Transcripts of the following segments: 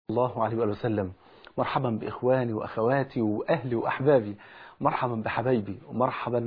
الله عليه وآله وسلم مرحبا بإخواني وأخواتي وأهلي وأحبابي مرحبا بحبايبي ومرحبا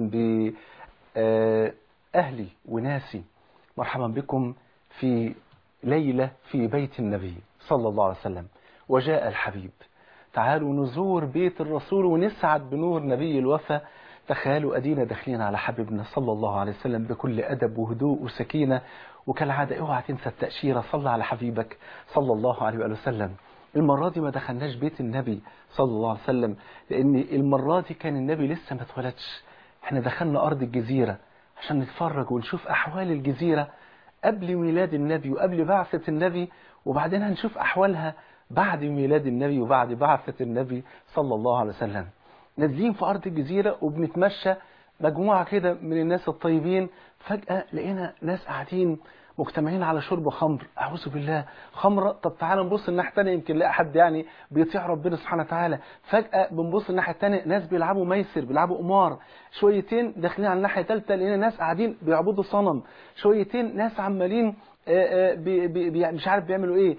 بأهلي وناسي مرحبا بكم في ليلة في بيت النبي صلى الله عليه وسلم وجاء الحبيب تعالوا نزور بيت الرسول ونسعد بنور نبي الوفا تخيلوا أدينا داخلين على حبيبنا صلى الله عليه وسلم بكل أدب وهدوء وسكينة وكالعادة اوعى تنسى التأشيرة صلى على حبيبك صلى الله عليه وآله وسلم المرة دي ما دخلناش بيت النبي صلى الله عليه وسلم لأن المرة دي كان النبي لسه ما اتولدش احنا دخلنا أرض الجزيرة عشان نتفرج ونشوف أحوال الجزيرة قبل ميلاد النبي وقبل بعثة النبي وبعدين هنشوف أحوالها بعد ميلاد النبي وبعد بعثة النبي صلى الله عليه وسلم نازلين في أرض الجزيرة وبنتمشى مجموعة كده من الناس الطيبين فجأة لقينا ناس قاعدين مجتمعين على شرب خمر أعوذ بالله خمرة طب تعالى نبص الناحية الثانية يمكن نلاقي حد يعني بيطيع ربنا سبحانه وتعالى فجأة بنبص الناحية الثانية ناس بيلعبوا ميسر بيلعبوا قمار شويتين داخلين على الناحية الثالثة لقينا ناس قاعدين بيعبدوا صنم شويتين ناس عمالين بي بي مش عارف بيعملوا ايه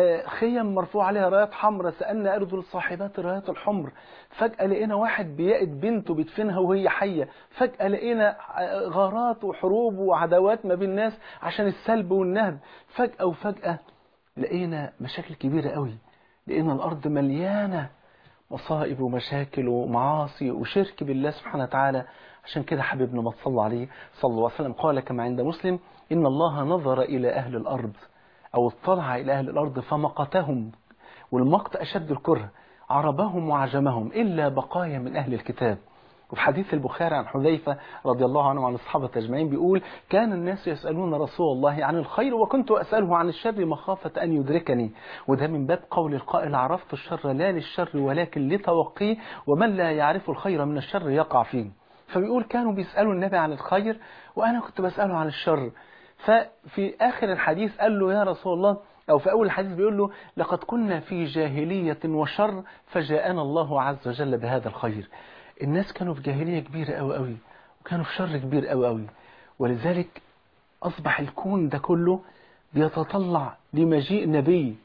خيم مرفوع عليها رايات حمراء سألنا أرجل الصاحبات الرايات الحمر فجأة لقينا واحد بيقد بنته بيدفنها وهي حية فجأة لقينا غارات وحروب وعداوات ما بين الناس عشان السلب والنهب فجأة وفجأة لقينا مشاكل كبيرة قوي لقينا الأرض مليانة مصائب ومشاكل ومعاصي وشرك بالله سبحانه وتعالى عشان كده حبيبنا ما تصلى عليه صلى الله عليه وسلم قال كما عند مسلم إن الله نظر إلى أهل الأرض أو اطلع إلى أهل الأرض فمقتهم والمقت أشد الكره عربهم وعجمهم إلا بقايا من أهل الكتاب وفي حديث البخاري عن حذيفة رضي الله عنه وعن الصحابة أجمعين بيقول كان الناس يسألون رسول الله عن الخير وكنت أسأله عن الشر مخافة أن يدركني وده من باب قول القائل عرفت الشر لا للشر ولكن لتوقيه ومن لا يعرف الخير من الشر يقع فيه فبيقول كانوا بيسألوا النبي عن الخير وأنا كنت بسأله عن الشر ففي آخر الحديث قال له يا رسول الله أو في أول الحديث بيقول له لقد كنا في جاهلية وشر فجاءنا الله عز وجل بهذا الخير الناس كانوا في جاهلية كبيرة أوي أوي وكانوا في شر كبير أوي أوي ولذلك أصبح الكون ده كله بيتطلع لمجيء نبي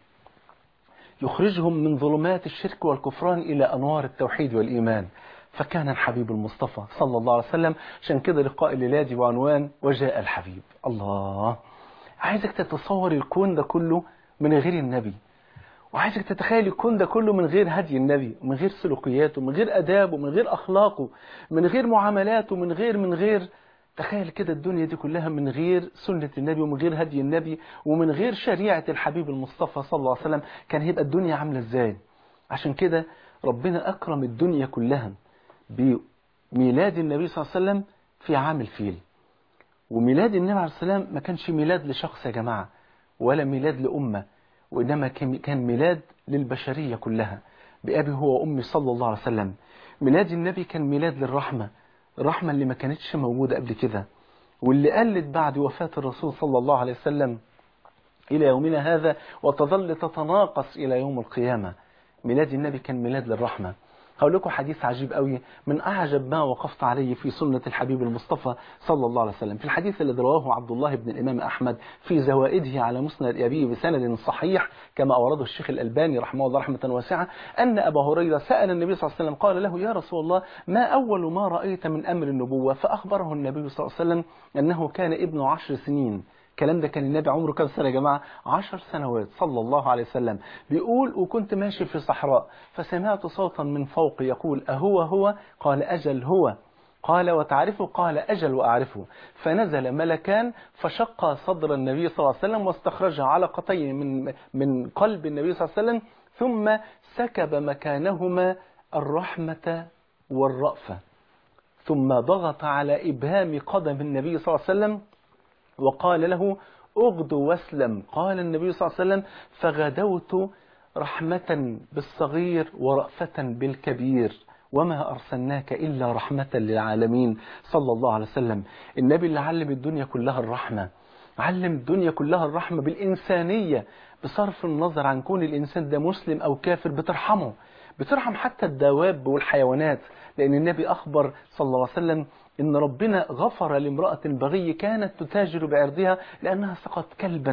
يخرجهم من ظلمات الشرك والكفران إلى أنوار التوحيد والإيمان فكان الحبيب المصطفى صلى الله عليه وسلم عشان كده لقاء الليلادي وعنوان وجاء الحبيب الله عايزك تتصور الكون ده كله من غير النبي وعايزك تتخيل الكون ده كله من غير هدي النبي ومن غير سلوكياته من غير أدابه من غير أخلاقه من غير معاملاته من غير من غير تخيل كده الدنيا دي كلها من غير سنة النبي ومن غير هدي النبي ومن غير شريعة الحبيب المصطفى صلى الله عليه وسلم كان هيبقى الدنيا عاملة ازاي عشان كده ربنا أكرم الدنيا كلها بميلاد النبي صلى الله عليه وسلم في عام الفيل وميلاد النبي عليه السلام ما كانش ميلاد لشخص يا جماعة ولا ميلاد لأمة وإنما كان ميلاد للبشرية كلها بأبي هو وأمي صلى الله عليه وسلم ميلاد النبي كان ميلاد للرحمة الرحمة اللي ما كانتش موجودة قبل كده واللي قلت بعد وفاة الرسول صلى الله عليه وسلم إلى يومنا هذا وتظل تتناقص إلى يوم القيامة ميلاد النبي كان ميلاد للرحمة هقول لكم حديث عجيب قوي من أعجب ما وقفت عليه في سنة الحبيب المصطفى صلى الله عليه وسلم في الحديث الذي رواه عبد الله بن الإمام أحمد في زوائده على مسند أبيه بسند صحيح كما أورده الشيخ الألباني رحمه الله رحمة واسعة أن أبا هريرة سأل النبي صلى الله عليه وسلم قال له يا رسول الله ما أول ما رأيت من أمر النبوة فأخبره النبي صلى الله عليه وسلم أنه كان ابن عشر سنين الكلام ده كان النبي عمره كام سنة يا جماعة عشر سنوات صلى الله عليه وسلم بيقول وكنت ماشي في صحراء فسمعت صوتا من فوق يقول أهو هو قال أجل هو قال وتعرفه قال أجل وأعرفه فنزل ملكان فشق صدر النبي صلى الله عليه وسلم واستخرج علقتين من من قلب النبي صلى الله عليه وسلم ثم سكب مكانهما الرحمة والرأفة ثم ضغط على إبهام قدم النبي صلى الله عليه وسلم وقال له اغد واسلم قال النبي صلى الله عليه وسلم فغدوت رحمة بالصغير ورأفة بالكبير وما أرسلناك إلا رحمة للعالمين صلى الله عليه وسلم النبي اللي علم الدنيا كلها الرحمة علم الدنيا كلها الرحمة بالإنسانية بصرف النظر عن كون الإنسان ده مسلم أو كافر بترحمه بترحم حتى الدواب والحيوانات لأن النبي أخبر صلى الله عليه وسلم إن ربنا غفر لامرأة بغي كانت تتاجر بعرضها لأنها سقط كلبا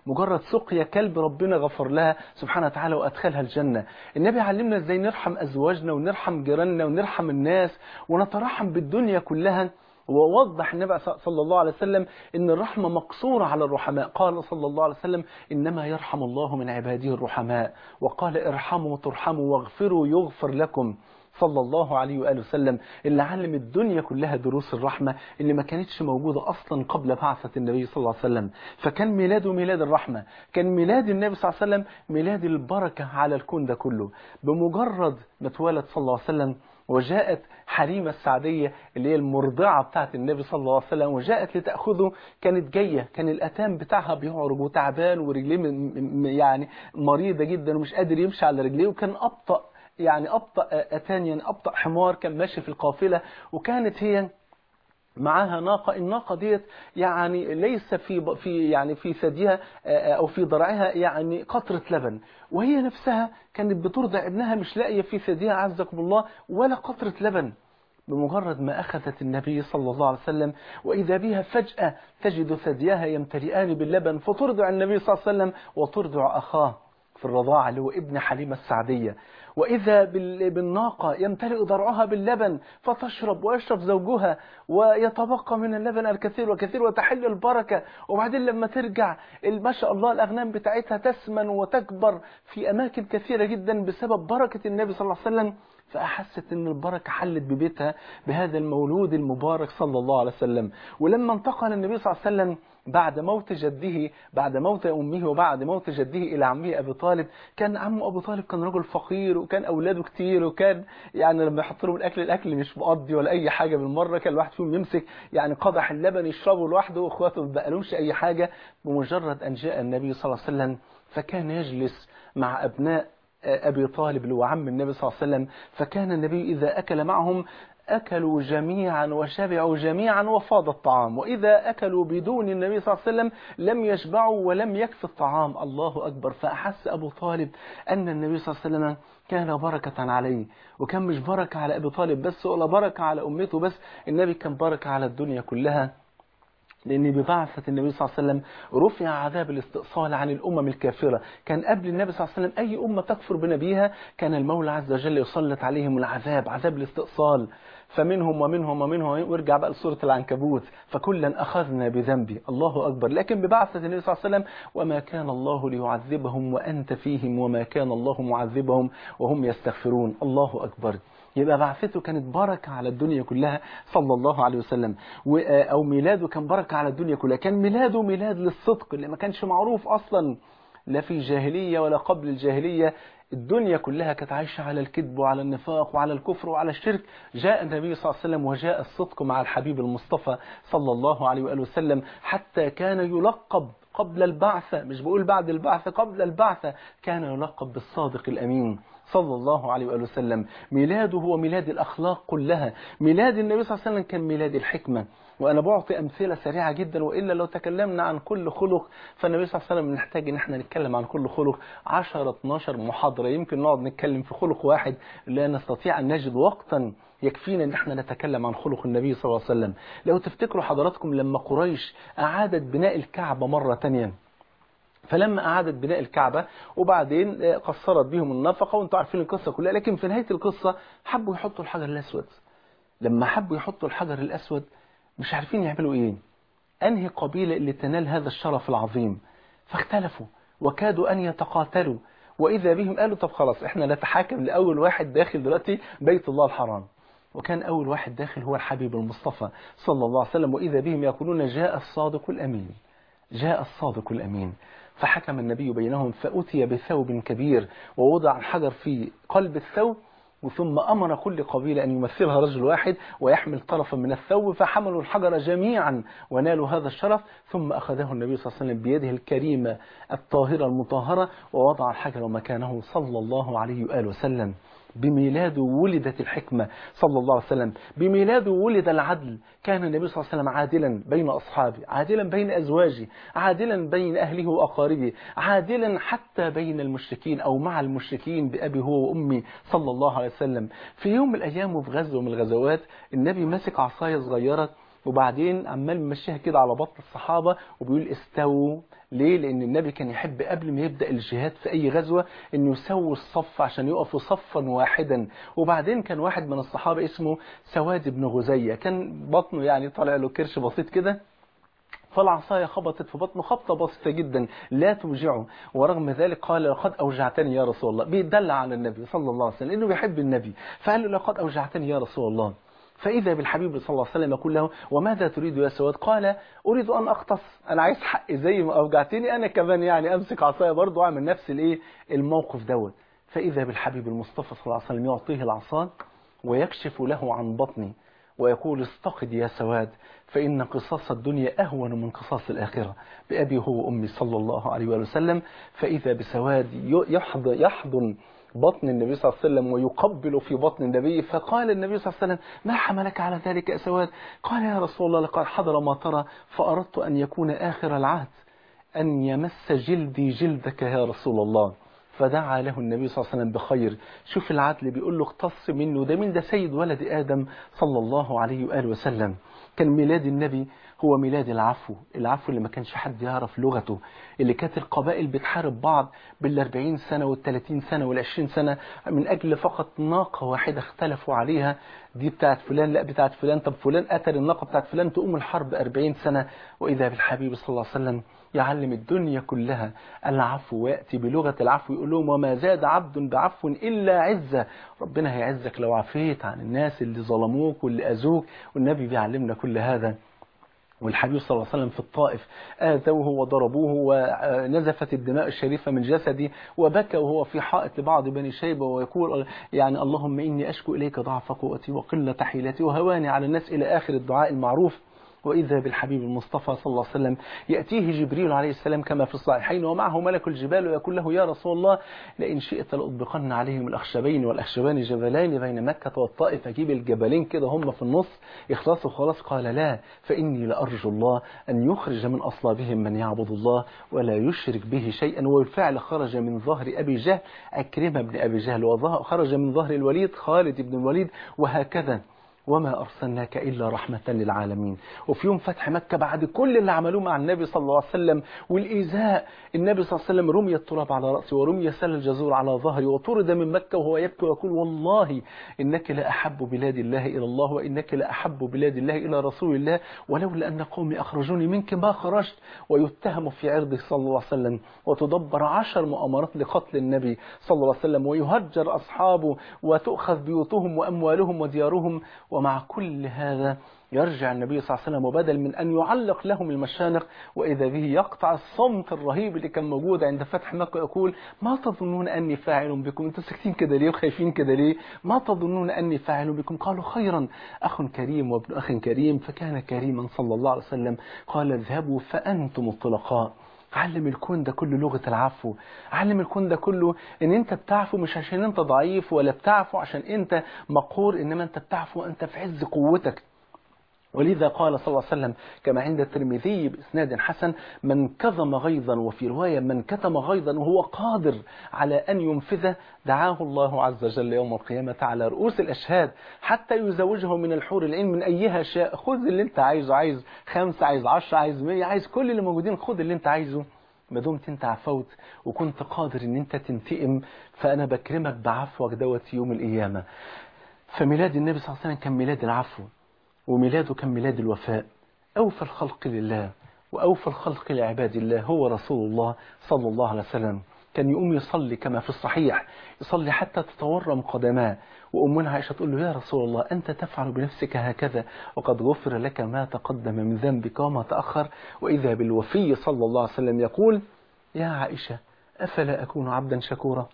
مجرد سقيا كلب ربنا غفر لها سبحانه وتعالى وأدخلها الجنة النبي علمنا ازاي نرحم أزواجنا ونرحم جيراننا ونرحم الناس ونترحم بالدنيا كلها ووضح النبي صلى الله عليه وسلم ان الرحمة مقصورة على الرحماء قال صلى الله عليه وسلم انما يرحم الله من عباده الرحماء وقال ارحموا ترحموا واغفروا يغفر لكم صلى الله عليه وآله وسلم اللي علم الدنيا كلها دروس الرحمة اللي ما كانتش موجودة أصلا قبل بعثة النبي صلى الله عليه وسلم فكان ميلاده ميلاد الرحمة كان ميلاد النبي صلى الله عليه وسلم ميلاد البركة على الكون ده كله بمجرد ما اتولد صلى الله عليه وسلم وجاءت حليمة السعدية اللي هي المرضعة بتاعت النبي صلى الله عليه وسلم وجاءت لتأخذه كانت جاية كان الأتام بتاعها بيعرج وتعبان ورجليه يعني مريضة جدا ومش قادر يمشي على رجليه وكان أبطأ يعني أبطأ أتان يعني أبطأ حمار كان ماشي في القافلة وكانت هي معاها ناقة الناقة ديت يعني ليس في في يعني في ثديها أو في ضرعها يعني قطرة لبن وهي نفسها كانت بترضع ابنها مش لاقية في ثديها عزكم الله ولا قطرة لبن بمجرد ما أخذت النبي صلى الله عليه وسلم وإذا بها فجأة تجد ثديها يمتلئان باللبن فترضع النبي صلى الله عليه وسلم وترضع أخاه في الرضاعة اللي هو ابن حليمة السعدية وإذا بالناقة يمتلئ ضرعها باللبن فتشرب ويشرب زوجها ويتبقى من اللبن الكثير وكثير وتحل البركة وبعدين لما ترجع ما شاء الله الأغنام بتاعتها تسمن وتكبر في أماكن كثيرة جدا بسبب بركة النبي صلى الله عليه وسلم فأحست أن البركة حلت ببيتها بهذا المولود المبارك صلى الله عليه وسلم ولما انتقل النبي صلى الله عليه وسلم بعد موت جده بعد موت أمه وبعد موت جده إلى عمه أبي طالب كان عمه أبو طالب كان رجل فقير وكان أولاده كتير وكان يعني لما يحط لهم الأكل الأكل مش مقضي ولا أي حاجة بالمرة كان الواحد فيهم يمسك يعني قدح اللبن يشربه لوحده وإخواته ما بقالهمش أي حاجة بمجرد أن جاء النبي صلى الله عليه وسلم فكان يجلس مع أبناء أبي طالب اللي هو عم النبي صلى الله عليه وسلم فكان النبي إذا أكل معهم أكلوا جميعا وشبعوا جميعا وفاض الطعام وإذا أكلوا بدون النبي صلى الله عليه وسلم لم يشبعوا ولم يكف الطعام الله أكبر فأحس أبو طالب أن النبي صلى الله عليه وسلم كان بركة عليه وكان مش بركة على أبي طالب بس ولا بركة على أمته بس النبي كان بركة على الدنيا كلها لأن ببعثة النبي صلى الله عليه وسلم رفع عذاب الاستئصال عن الأمم الكافرة كان قبل النبي صلى الله عليه وسلم أي أمة تكفر بنبيها كان المولى عز وجل يسلط عليهم العذاب عذاب الاستئصال فمنهم ومنهم ومنهم وارجع بقى لسورة العنكبوت فكلا أخذنا بذنبي الله أكبر لكن ببعثة النبي صلى الله عليه وسلم وما كان الله ليعذبهم وأنت فيهم وما كان الله معذبهم وهم يستغفرون الله أكبر يبقى بعثته كانت بركة على الدنيا كلها صلى الله عليه وسلم أو ميلاده كان بركة على الدنيا كلها كان ميلاده ميلاد للصدق اللي ما كانش معروف أصلا لا في الجاهلية ولا قبل الجاهلية الدنيا كلها كانت عايشة على الكذب وعلى النفاق وعلى الكفر وعلى الشرك جاء النبي صلى الله عليه وسلم وجاء الصدق مع الحبيب المصطفى صلى الله عليه وآله وسلم حتى كان يلقب قبل البعثة مش بقول بعد البعثة قبل البعثة كان يلقب بالصادق الأمين صلى الله عليه وآله وسلم ميلاده هو ميلاد الأخلاق كلها ميلاد النبي صلى الله عليه وسلم كان ميلاد الحكمة وأنا بعطي أمثلة سريعة جدا وإلا لو تكلمنا عن كل خلق فالنبي صلى الله عليه وسلم نحتاج إن احنا نتكلم عن كل خلق 10 12 محاضرة يمكن نقعد نتكلم في خلق واحد لا نستطيع أن نجد وقتا يكفينا ان احنا نتكلم عن خلق النبي صلى الله عليه وسلم لو تفتكروا حضراتكم لما قريش أعادت بناء الكعبة مرة تانية فلما أعادت بناء الكعبة وبعدين قصرت بهم النفقة وانتم عارفين القصة كلها لكن في نهاية القصة حبوا يحطوا الحجر الأسود لما حبوا يحطوا الحجر الأسود مش عارفين يعملوا ايه انهي قبيلة اللي تنال هذا الشرف العظيم فاختلفوا وكادوا ان يتقاتلوا واذا بهم قالوا طب خلاص احنا نتحاكم لاول واحد داخل دلوقتي بيت الله الحرام وكان اول واحد داخل هو الحبيب المصطفى صلى الله عليه وسلم واذا بهم يقولون جاء الصادق الامين جاء الصادق الامين فحكم النبي بينهم فأتي بثوب كبير ووضع الحجر في قلب الثوب ثم أمر كل قبيلة أن يمثلها رجل واحد ويحمل طرفا من الثوب فحملوا الحجر جميعا ونالوا هذا الشرف ثم أخذه النبي صلى الله عليه وسلم بيده الكريمة الطاهرة المطهرة ووضع الحجر مكانه صلى الله عليه وآله وسلم بميلاده ولدت الحكمة صلى الله عليه وسلم بميلاده ولد العدل كان النبي صلى الله عليه وسلم عادلا بين أصحابه عادلا بين أزواجه عادلا بين أهله وأقاربه عادلا حتى بين المشركين أو مع المشركين بأبي هو وأمي صلى الله عليه وسلم في يوم من الأيام وفي غزوة من الغزوات النبي مسك عصاية صغيرة وبعدين عمال ممشيها كده على بطن الصحابة وبيقول استووا ليه لان النبي كان يحب قبل ما يبدا الجهاد في اي غزوه انه يسوي الصف عشان يقفوا صفا واحدا وبعدين كان واحد من الصحابه اسمه سواد بن غزيه كان بطنه يعني طالع له كرش بسيط كده فالعصاية خبطت في بطنه خبطة بسيطة جدا لا توجعه ورغم ذلك قال لقد أوجعتني يا رسول الله بيدلع على النبي صلى الله عليه وسلم لأنه بيحب النبي فقال له لقد أوجعتني يا رسول الله فإذا بالحبيب صلى الله عليه وسلم يقول له وماذا تريد يا سواد قال أريد أن أقتص أنا عايز حقي زي ما أوجعتني أنا كمان يعني أمسك عصاية برضه وأعمل نفس الإيه الموقف دوت فإذا بالحبيب المصطفى صلى الله عليه وسلم يعطيه العصا ويكشف له عن بطنه ويقول استقد يا سواد فإن قصاص الدنيا أهون من قصاص الآخرة بأبي هو أمي صلى الله عليه وسلم فإذا بسواد يحضن, يحضن بطن النبي صلى الله عليه وسلم ويقبل في بطن النبي فقال النبي صلى الله عليه وسلم ما حملك على ذلك يا سواد قال يا رسول الله لقد حضر ما ترى فأردت أن يكون آخر العهد أن يمس جلدي جلدك يا رسول الله فدعا له النبي صلى الله عليه وسلم بخير شوف العدل بيقول له اقتص منه ده من ده سيد ولد آدم صلى الله عليه وآله وسلم كان ميلاد النبي هو ميلاد العفو العفو اللي ما كانش حد يعرف لغته اللي كانت القبائل بتحارب بعض بالأربعين سنة والثلاثين سنة والعشرين سنة من أجل فقط ناقة واحدة اختلفوا عليها دي بتاعت فلان لا بتاعت فلان طب فلان قتل الناقة بتاعت فلان تقوم الحرب أربعين سنة وإذا بالحبيب صلى الله عليه وسلم يعلم الدنيا كلها العفو ويأتي بلغة العفو يقول لهم وما زاد عبد بعفو إلا عزة ربنا هيعزك لو عفيت عن الناس اللي ظلموك واللي أذوك والنبي بيعلمنا كل هذا والحبيب صلى الله عليه وسلم في الطائف آذوه وضربوه ونزفت الدماء الشريفة من جسدي وبكى وهو في حائط لبعض بني شيبة ويقول يعني اللهم إني أشكو إليك ضعف قوتي وقلة حيلتي وهواني على الناس إلى آخر الدعاء المعروف وإذا بالحبيب المصطفى صلى الله عليه وسلم يأتيه جبريل عليه السلام كما في الصحيحين ومعه ملك الجبال ويقول له يا رسول الله لئن شئت لأطبقن عليهم الأخشبين والأخشبان جبلين بين مكة والطائف أجيب الجبلين كده هم في النص يخلصوا خلاص قال لا فإني لأرجو الله أن يخرج من أصلابهم من يعبد الله ولا يشرك به شيئا وبالفعل خرج من ظهر أبي جهل أكرمة بن أبي جهل وخرج من ظهر الوليد خالد بن الوليد وهكذا وما أرسلناك إلا رحمة للعالمين وفي يوم فتح مكة بعد كل اللي عملوه مع النبي صلى الله عليه وسلم والإيذاء النبي صلى الله عليه وسلم رمي التراب على رأسه ورمي سل الجزور على ظهره وطرد من مكة وهو يبكي ويقول والله إنك لأحب بلاد الله إلى الله وإنك لأحب بلاد الله إلى رسول الله ولولا أن قومي أخرجوني منك ما خرجت ويتهم في عرضه صلى الله عليه وسلم وتدبر عشر مؤامرات لقتل النبي صلى الله عليه وسلم ويهجر أصحابه وتؤخذ بيوتهم وأموالهم وديارهم ومع كل هذا يرجع النبي صلى الله عليه وسلم وبدل من أن يعلق لهم المشانق وإذا به يقطع الصمت الرهيب اللي كان موجود عند فتح مكة يقول ما تظنون أني فاعل بكم انتوا ساكتين كده ليه وخايفين كده ليه ما تظنون أني فاعل بكم قالوا خيرا أخ كريم وابن أخ كريم فكان كريما صلى الله عليه وسلم قال اذهبوا فأنتم الطلقاء علم الكون ده كله لغة العفو علم الكون ده كله ان انت بتعفو مش عشان انت ضعيف ولا بتعفو عشان انت مقهور انما انت بتعفو وانت في عز قوتك ولذا قال صلى الله عليه وسلم كما عند الترمذي بإسناد حسن من كظم غيظا وفي رواية من كتم غيظا وهو قادر على أن ينفذه دعاه الله عز وجل يوم القيامة على رؤوس الأشهاد حتى يزوجه من الحور العين من أيها شاء خذ اللي انت عايزه عايز خمسة عايز عشرة عايز مية عايز كل اللي موجودين خذ اللي انت عايزه ما دمت انت عفوت وكنت قادر ان انت تنتقم فانا بكرمك بعفوك دوت يوم القيامه فميلاد النبي صلى الله عليه وسلم كان ميلاد العفو وميلاده كان ميلاد الوفاء أوفى الخلق لله وأوفى الخلق لعباد الله هو رسول الله صلى الله عليه وسلم كان يقوم يصلي كما في الصحيح يصلي حتى تتورم قدماه وأمنا عائشة تقول له يا رسول الله أنت تفعل بنفسك هكذا وقد غفر لك ما تقدم من ذنبك وما تأخر وإذا بالوفي صلى الله عليه وسلم يقول يا عائشة أفلا أكون عبدا شكورا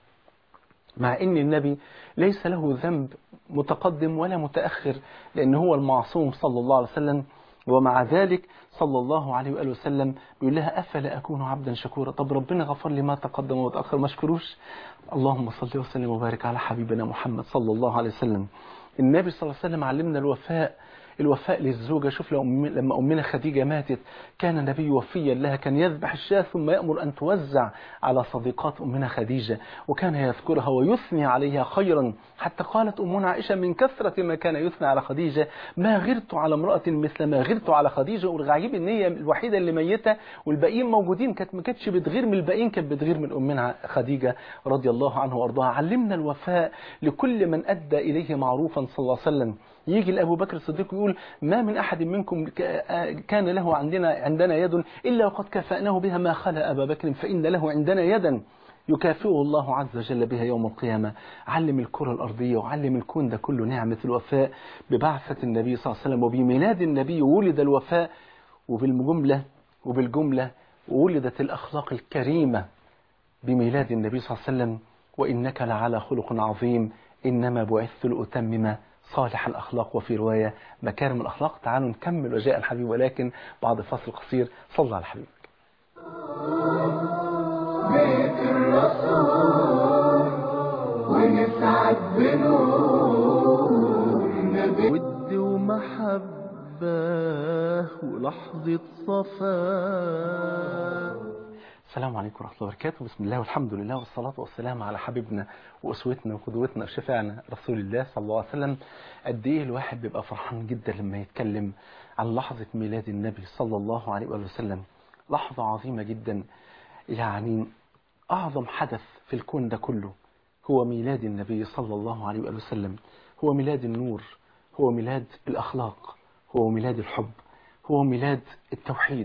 مع ان النبي ليس له ذنب متقدم ولا متأخر لأن هو المعصوم صلى الله عليه وسلم ومع ذلك صلى الله عليه وآله وسلم بيقول لها أفلا أكون عبدا شكورا طب ربنا غفر لي ما تقدم وتأخر ما اشكروش اللهم صل وسلم وبارك على حبيبنا محمد صلى الله عليه وسلم النبي صلى الله عليه وسلم علمنا الوفاء الوفاء للزوجة شوف لو أم... لما أمنا خديجة ماتت كان النبي وفيا لها كان يذبح الشاة ثم يأمر أن توزع على صديقات أمنا خديجة وكان يذكرها ويثني عليها خيرا حتى قالت أمنا عائشة من كثرة ما كان يثني على خديجة ما غرت على امرأة مثل ما غرت على خديجة والغريب إن هي الوحيدة اللي ميتة والباقيين موجودين كانت ما كانتش بتغير من الباقيين كانت بتغير من أمنا خديجة رضي الله عنه وأرضاها علمنا الوفاء لكل من أدى إليه معروفا صلى الله عليه وسلم يجي لأبو بكر الصديق يقول ما من أحد منكم كان له عندنا عندنا يد إلا وقد كفأناه بها ما خلا أبا بكر فإن له عندنا يدا يكافئه الله عز وجل بها يوم القيامة علم الكرة الأرضية وعلم الكون ده كله نعمة الوفاء ببعثة النبي صلى الله عليه وسلم وبميلاد النبي ولد الوفاء وبالجملة وبالجملة ولدت الأخلاق الكريمة بميلاد النبي صلى الله عليه وسلم وإنك لعلى خلق عظيم إنما بعثت لأتمم صالح الأخلاق وفي رواية مكارم الأخلاق تعالوا نكمل وجاء الحبيب ولكن بعد فصل قصير صلى على الحبيب بيت الرسول ونسعد بنور النبي ود ومحبة ولحظة صفاء السلام عليكم ورحمة الله وبركاته بسم الله والحمد لله والصلاة والسلام على حبيبنا وأسوتنا وقدوتنا وشفاعنا رسول الله صلى الله عليه وسلم قد إيه الواحد بيبقى فرحان جدا لما يتكلم عن لحظة ميلاد النبي صلى الله عليه وآله وسلم لحظة عظيمة جدا يعني أعظم حدث في الكون ده كله هو ميلاد النبي صلى الله عليه وآله وسلم هو ميلاد النور هو ميلاد الأخلاق هو ميلاد الحب هو ميلاد التوحيد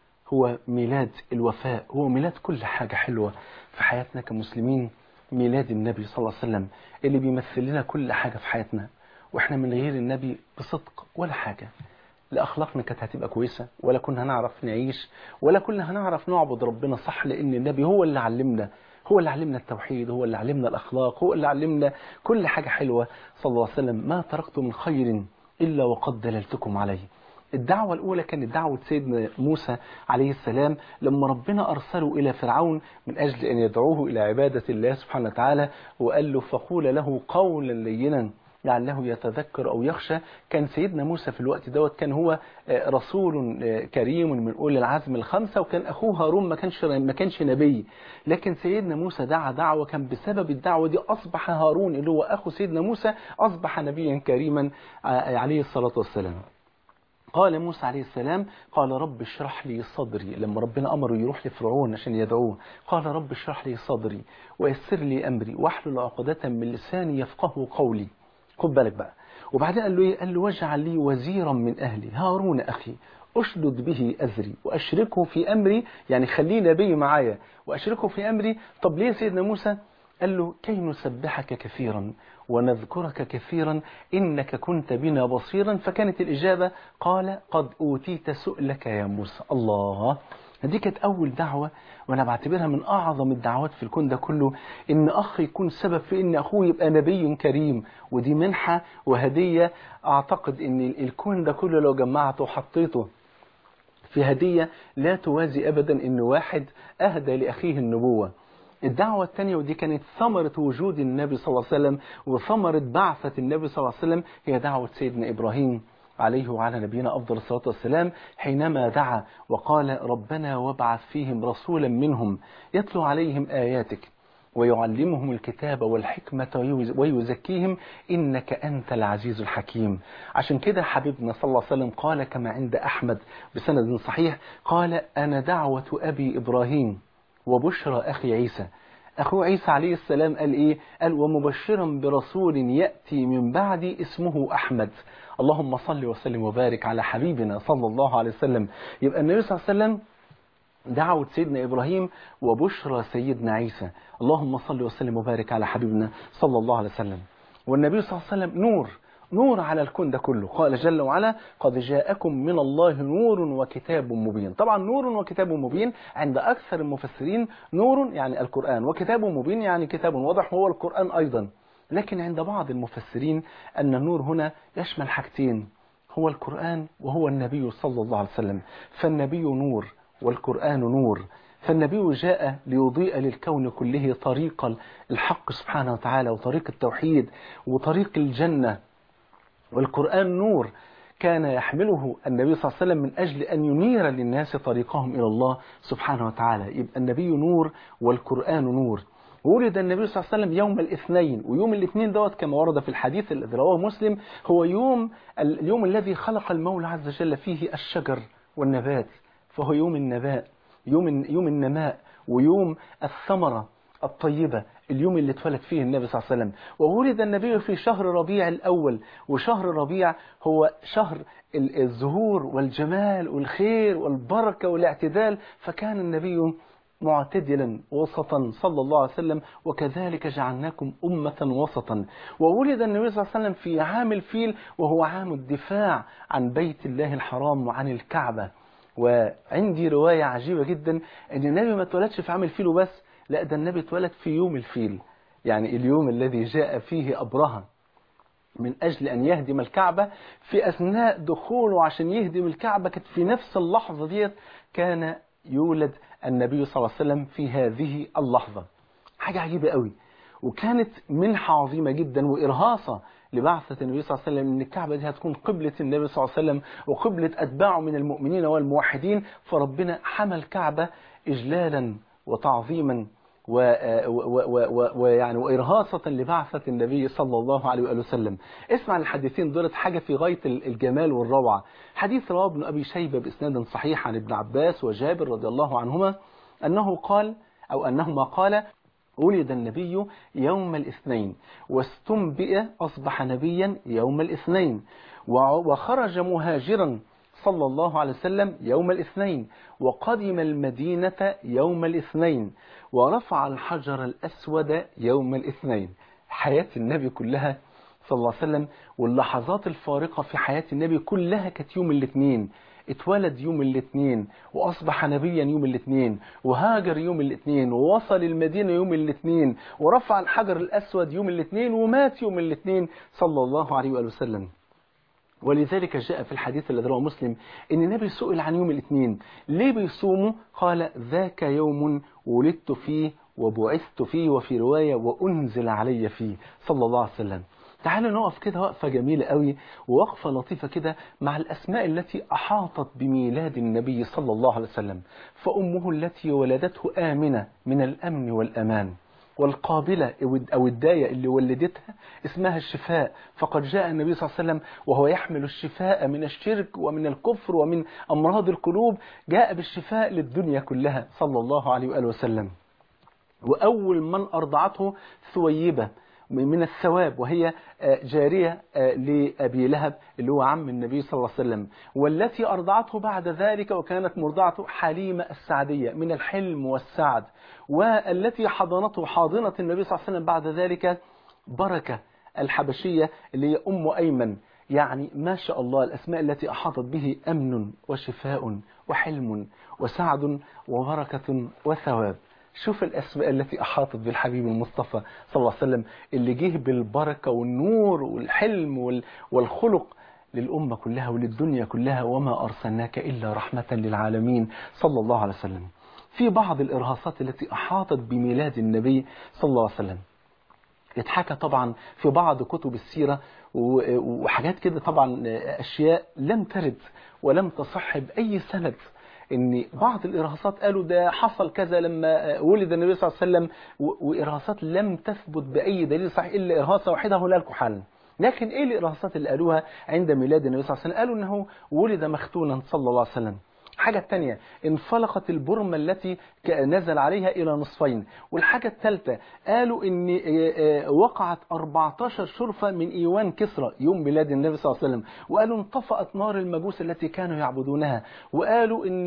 هو ميلاد الوفاء هو ميلاد كل حاجة حلوة في حياتنا كمسلمين ميلاد النبي صلى الله عليه وسلم اللي بيمثل لنا كل حاجة في حياتنا واحنا من غير النبي بصدق ولا حاجة لا أخلاقنا كانت هتبقى كويسة ولا كنا هنعرف نعيش ولا كنا هنعرف نعبد ربنا صح لأن النبي هو اللي علمنا هو اللي علمنا التوحيد هو اللي علمنا الأخلاق هو اللي علمنا كل حاجة حلوة صلى الله عليه وسلم ما تركت من خير إلا وقد دللتكم عليه الدعوة الأولى كانت دعوة سيدنا موسى عليه السلام لما ربنا أرسله إلى فرعون من أجل أن يدعوه إلى عبادة الله سبحانه وتعالى وقال له فقول له قولا لينا لعله يتذكر أو يخشى كان سيدنا موسى في الوقت دوت كان هو رسول كريم من أولي العزم الخمسة وكان أخوه هارون ما كانش ما كانش نبي لكن سيدنا موسى دعا دعوة كان بسبب الدعوة دي أصبح هارون اللي هو أخو سيدنا موسى أصبح نبيا كريما عليه الصلاة والسلام قال موسى عليه السلام قال رب اشرح لي صدري لما ربنا أمره يروح لفرعون عشان يدعوه قال رب اشرح لي صدري ويسر لي أمري واحلل عقدة من لساني يفقه قولي خد بالك بقى وبعدين قال له ايه قال له واجعل لي وزيرا من أهلي هارون أخي أشدد به أزري وأشركه في أمري يعني خليه نبي معايا وأشركه في أمري طب ليه سيدنا موسى قال له كي نسبحك كثيرا ونذكرك كثيرا إنك كنت بنا بصيرا فكانت الإجابة قال قد أوتيت سؤلك يا موسى الله دي كانت أول دعوة وأنا بعتبرها من أعظم الدعوات في الكون ده كله إن أخ يكون سبب في إن أخوه يبقى نبي كريم ودي منحة وهدية أعتقد إن الكون ده كله لو جمعته وحطيته في هدية لا توازي أبدا إن واحد أهدى لأخيه النبوة الدعوة الثانية ودي كانت ثمرة وجود النبي صلى الله عليه وسلم وثمرة بعثة النبي صلى الله عليه وسلم هي دعوة سيدنا إبراهيم عليه وعلى نبينا أفضل الصلاة والسلام حينما دعا وقال ربنا وابعث فيهم رسولا منهم يتلو عليهم آياتك ويعلمهم الكتاب والحكمة ويزكيهم إنك أنت العزيز الحكيم عشان كده حبيبنا صلى الله عليه وسلم قال كما عند أحمد بسند صحيح قال أنا دعوة أبي إبراهيم وبشرى أخي عيسى أخو عيسى عليه السلام قال إيه قال ومبشرا برسول يأتي من بعدي اسمه أحمد اللهم صل وسلم وبارك على حبيبنا صلى الله عليه وسلم يبقى النبي صلى الله عليه وسلم دعوة سيدنا إبراهيم وبشرى سيدنا عيسى اللهم صل وسلم وبارك على حبيبنا صلى الله عليه وسلم والنبي صلى الله عليه وسلم نور نور على الكون ده كله قال جل وعلا قد جاءكم من الله نور وكتاب مبين طبعا نور وكتاب مبين عند أكثر المفسرين نور يعني القرآن وكتاب مبين يعني كتاب واضح هو القرآن أيضا لكن عند بعض المفسرين أن النور هنا يشمل حاجتين هو القرآن وهو النبي صلى الله عليه وسلم فالنبي نور والقرآن نور فالنبي جاء ليضيء للكون كله طريق الحق سبحانه وتعالى وطريق التوحيد وطريق الجنة والقرآن نور كان يحمله النبي صلى الله عليه وسلم من أجل أن ينير للناس طريقهم إلى الله سبحانه وتعالى يبقى النبي نور والقرآن نور ولد النبي صلى الله عليه وسلم يوم الاثنين ويوم الاثنين دوت كما ورد في الحديث الذي رواه مسلم هو يوم اليوم الذي خلق المولى عز وجل فيه الشجر والنبات فهو يوم النباء يوم يوم النماء ويوم الثمرة الطيبة اليوم اللي اتولد فيه النبي صلى الله عليه وسلم وولد النبي في شهر ربيع الأول وشهر ربيع هو شهر الزهور والجمال والخير والبركة والاعتدال فكان النبي معتدلا وسطا صلى الله عليه وسلم وكذلك جعلناكم أمة وسطا وولد النبي صلى الله عليه وسلم في عام الفيل وهو عام الدفاع عن بيت الله الحرام وعن الكعبة وعندي رواية عجيبة جدا ان النبي ما اتولدش في عام الفيل وبس لا ده النبي اتولد في يوم الفيل يعني اليوم الذي جاء فيه أبرهة من أجل أن يهدم الكعبة في أثناء دخوله عشان يهدم الكعبة كانت في نفس اللحظة ديت كان يولد النبي صلى الله عليه وسلم في هذه اللحظة حاجة عجيبة قوي وكانت منحة عظيمة جدا وإرهاصة لبعثة النبي صلى الله عليه وسلم ان الكعبة دي هتكون قبلة النبي صلى الله عليه وسلم وقبلة أتباعه من المؤمنين والموحدين فربنا حمى الكعبة إجلالا وتعظيما ويعني وإرهاصة لبعثة النبي صلى الله عليه وآله وسلم اسمع الحديثين دولت حاجة في غاية الجمال والروعة حديث رواه ابن أبي شيبة بإسناد صحيح عن ابن عباس وجابر رضي الله عنهما أنه قال أو أنهما قال ولد النبي يوم الاثنين واستنبئ أصبح نبيا يوم الاثنين وخرج مهاجرا صلى الله عليه وسلم يوم الاثنين وقدم المدينة يوم الاثنين ورفع الحجر الأسود يوم الاثنين حياة النبي كلها صلى الله عليه وسلم واللحظات الفارقة في حياة النبي كلها كانت يوم الاثنين اتولد يوم الاثنين وأصبح نبيا يوم الاثنين وهاجر يوم الاثنين ووصل المدينة يوم الاثنين ورفع الحجر الأسود يوم الاثنين ومات يوم الاثنين صلى الله عليه وآله وسلم ولذلك جاء في الحديث الذي رواه مسلم ان النبي سئل عن يوم الاثنين ليه بيصوموا قال ذاك يوم ولدت فيه وبعثت فيه وفي رواية وأنزل علي فيه صلى الله عليه وسلم تعالوا نقف كده وقفة جميلة قوي ووقفة لطيفة كده مع الأسماء التي أحاطت بميلاد النبي صلى الله عليه وسلم فأمه التي ولدته آمنة من الأمن والأمان والقابلة أو الداية اللي ولدتها اسمها الشفاء فقد جاء النبي صلى الله عليه وسلم وهو يحمل الشفاء من الشرك ومن الكفر ومن أمراض القلوب جاء بالشفاء للدنيا كلها صلى الله عليه وآله وسلم وأول من أرضعته ثويبة من الثواب وهي جارية لأبي لهب اللي هو عم النبي صلى الله عليه وسلم والتي أرضعته بعد ذلك وكانت مرضعته حليمة السعدية من الحلم والسعد والتي حضنته حاضنة النبي صلى الله عليه وسلم بعد ذلك بركة الحبشية اللي هي أم أيمن يعني ما شاء الله الأسماء التي أحاطت به أمن وشفاء وحلم وسعد وبركة وثواب شوف الأسماء التي أحاطت بالحبيب المصطفى صلى الله عليه وسلم اللي جه بالبركة والنور والحلم والخلق للأمة كلها وللدنيا كلها وما أرسلناك إلا رحمة للعالمين صلى الله عليه وسلم في بعض الإرهاصات التي أحاطت بميلاد النبي صلى الله عليه وسلم يتحكى طبعا في بعض كتب السيرة وحاجات كده طبعا أشياء لم ترد ولم تصح بأي سند ان بعض الارهاصات قالوا ده حصل كذا لما ولد النبي صلى الله عليه وسلم وارهاصات لم تثبت باي دليل صحيح الا ارهاصه واحده هو لكم حل لكن ايه الارهاصات اللي قالوها عند ميلاد النبي صلى الله عليه وسلم قالوا انه ولد مختونا صلى الله عليه وسلم الحاجة الثانية انفلقت البرمة التي نزل عليها إلى نصفين والحاجة الثالثة قالوا إن وقعت 14 شرفة من إيوان كسرى يوم ميلاد النبي صلى الله عليه وسلم وقالوا انطفأت نار المجوس التي كانوا يعبدونها وقالوا إن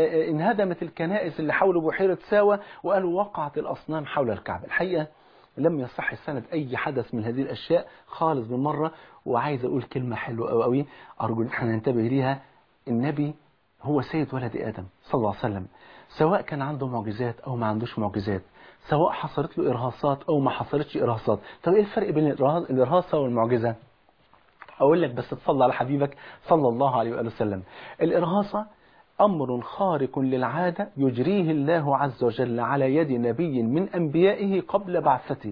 انهدمت الكنائس اللي حول بحيرة ساوى وقالوا وقعت الأصنام حول الكعبة الحقيقة لم يصح السند أي حدث من هذه الأشياء خالص بالمرة وعايز أقول كلمة حلوة أو قوي أرجو أن احنا ننتبه ليها النبي هو سيد ولد آدم صلى الله عليه وسلم سواء كان عنده معجزات أو ما عندوش معجزات سواء حصلت له إرهاصات أو ما حصلتش إرهاصات طب إيه الفرق بين الإرهاصة والمعجزة أقول لك بس تصلى على حبيبك صلى الله عليه وآله وسلم الإرهاصة أمر خارق للعادة يجريه الله عز وجل على يد نبي من أنبيائه قبل بعثته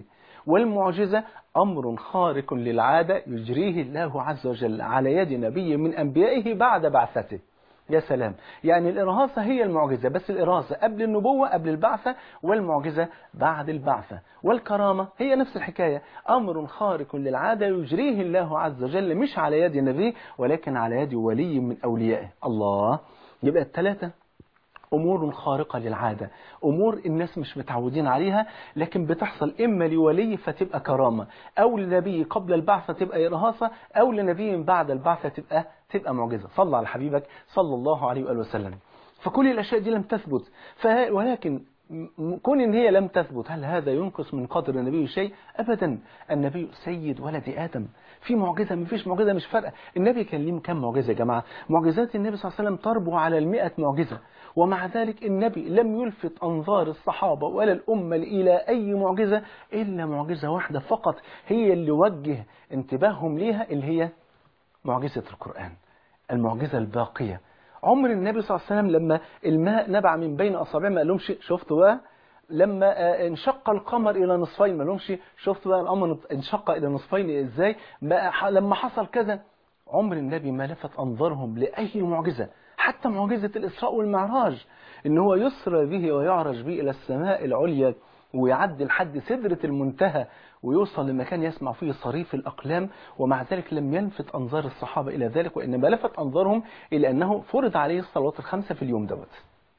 والمعجزة أمر خارق للعادة يجريه الله عز وجل على يد نبي من أنبيائه بعد بعثته يا سلام يعني الإرهاصة هي المعجزة بس الإرهاصة قبل النبوة قبل البعثة والمعجزة بعد البعثة والكرامة هي نفس الحكاية أمر خارق للعادة يجريه الله عز وجل مش على يد نبي ولكن على يد ولي من أوليائه الله يبقى الثلاثة أمور خارقة للعادة أمور الناس مش متعودين عليها لكن بتحصل إما لولي فتبقى كرامة أو لنبي قبل البعثة تبقى إرهاصة أو لنبي بعد البعثة تبقى تبقى معجزة صلى على حبيبك صلى الله عليه وآله وسلم فكل الأشياء دي لم تثبت فه... ولكن م- كون ان هي لم تثبت هل هذا ينقص من قدر النبي شيء ابدا النبي سيد ولد ادم في معجزه ما فيش معجزه مش فارقه النبي كان ليه كم معجزه يا جماعه معجزات النبي صلى الله عليه وسلم تربو على المئة معجزه ومع ذلك النبي لم يلفت انظار الصحابه ولا الامه الى اي معجزه الا معجزه واحده فقط هي اللي وجه انتباههم ليها اللي هي معجزه القران المعجزه الباقيه عمر النبي صلى الله عليه وسلم لما الماء نبع من بين اصابعه ما قالهمش شفتوا بقى لما آه، انشق القمر الى نصفين ما قالهمش شفتوا بقى القمر انشق الى نصفين ازاي ما ح- لما حصل كذا عمر النبي ما لفت انظارهم لاي معجزه حتى معجزه الاسراء والمعراج ان هو يسرى به ويعرج به الى السماء العليا ويعدي لحد سدرة المنتهى ويوصل لمكان يسمع فيه صريف الأقلام ومع ذلك لم يلفت أنظار الصحابة إلى ذلك وإنما لفت أنظارهم إلى أنه فرض عليه الصلوات الخمسة في اليوم دوت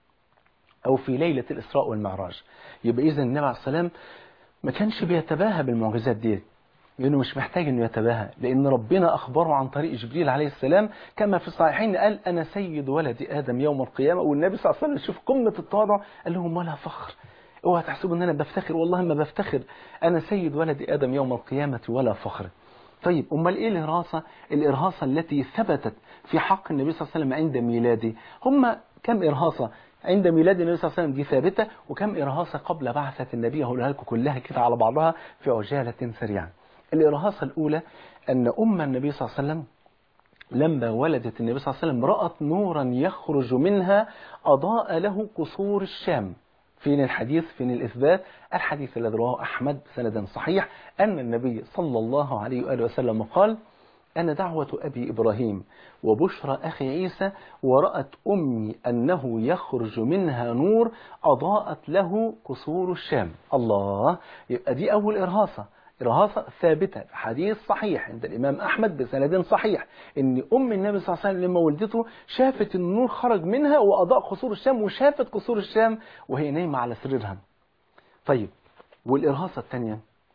أو في ليلة الإسراء والمعراج يبقى إذا النبي عليه السلام ما كانش بيتباهى بالمعجزات دي لأنه مش محتاج أنه يتباهى لأن ربنا أخبره عن طريق جبريل عليه السلام كما في الصحيحين قال أنا سيد ولد آدم يوم القيامة والنبي صلى الله عليه وسلم شوف قمة التواضع قال لهم ولا فخر اوعى تحسبوا ان انا بفتخر والله ما بفتخر انا سيد ولد ادم يوم القيامه ولا فخر طيب امال ايه الارهاصه الارهاصه التي ثبتت في حق النبي صلى الله عليه وسلم عند ميلاده هم كم ارهاصه عند ميلاد النبي صلى الله عليه وسلم دي ثابته وكم ارهاصه قبل بعثه النبي هقولها لكم كلها كده على بعضها في عجاله سريعه الارهاصه الاولى ان ام النبي صلى الله عليه وسلم لما ولدت النبي صلى الله عليه وسلم رأت نورا يخرج منها أضاء له قصور الشام فين الحديث فين الإثبات الحديث الذي رواه أحمد بسند صحيح أن النبي صلى الله عليه وآله وسلم قال أنا دعوة أبي إبراهيم وبشرى أخي عيسى ورأت أمي أنه يخرج منها نور أضاءت له قصور الشام الله يبقى دي أول إرهاصة إرهاصة ثابتة في حديث صحيح عند الإمام أحمد بسند صحيح إن أم النبي صلى الله عليه وسلم لما ولدته شافت النور خرج منها وأضاء قصور الشام وشافت قصور الشام وهي نايمة على سريرها طيب والإرهاصة الثانية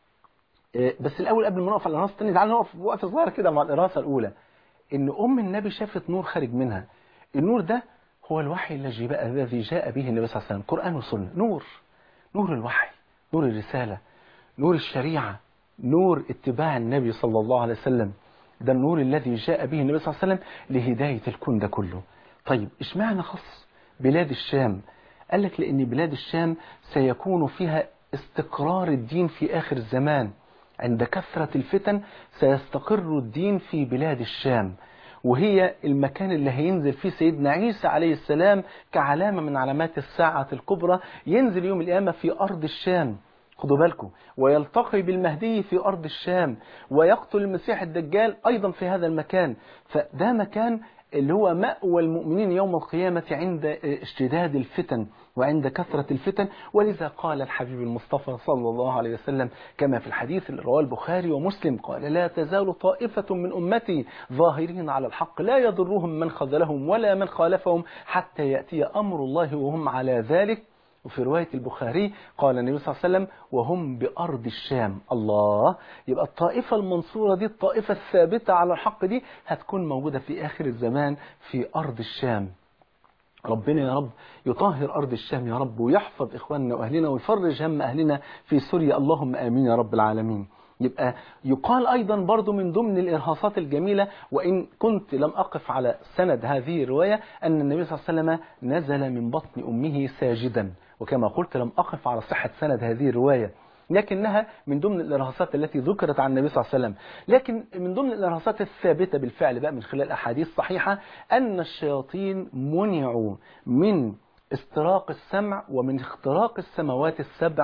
إيه، بس الأول قبل ما نقف على الإرهاصة الثانية تعالى نقف وقفة صغيرة كده مع الإرهاصة الأولى إن أم النبي شافت نور خارج منها النور ده هو الوحي الذي جاء الذي جاء به النبي صلى الله عليه وسلم قرآن وسنة نور نور الوحي نور الرسالة نور الشريعة نور اتباع النبي صلى الله عليه وسلم ده النور الذي جاء به النبي صلى الله عليه وسلم لهداية الكون ده كله طيب اشمعنى خص بلاد الشام قال لك لأن بلاد الشام سيكون فيها استقرار الدين في آخر الزمان عند كثرة الفتن سيستقر الدين في بلاد الشام وهي المكان اللي هينزل فيه سيدنا عيسى عليه السلام كعلامة من علامات الساعة الكبرى ينزل يوم القيامة في أرض الشام خدوا بالكم ويلتقي بالمهدي في أرض الشام ويقتل المسيح الدجال أيضا في هذا المكان فده مكان اللي هو مأوى المؤمنين يوم القيامة عند اشتداد الفتن وعند كثرة الفتن ولذا قال الحبيب المصطفى صلى الله عليه وسلم كما في الحديث اللي رواه البخاري ومسلم قال لا تزال طائفة من أمتي ظاهرين على الحق لا يضرهم من خذلهم ولا من خالفهم حتى يأتي أمر الله وهم على ذلك وفي رواية البخاري قال النبي صلى الله عليه وسلم وهم بأرض الشام الله يبقى الطائفة المنصورة دي الطائفة الثابتة على الحق دي هتكون موجودة في آخر الزمان في أرض الشام ربنا يا رب يطهر أرض الشام يا رب ويحفظ إخواننا وأهلنا ويفرج هم أهلنا في سوريا اللهم آمين يا رب العالمين يبقى يقال أيضا برضو من ضمن الإرهاصات الجميلة وإن كنت لم أقف على سند هذه الرواية أن النبي صلى الله عليه وسلم نزل من بطن أمه ساجدا وكما قلت لم أقف على صحة سند هذه الرواية لكنها من ضمن الإرهاصات التي ذكرت عن النبي صلى الله عليه وسلم لكن من ضمن الإرهاصات الثابتة بالفعل بقى من خلال أحاديث صحيحة أن الشياطين منعوا من استراق السمع ومن اختراق السماوات السبع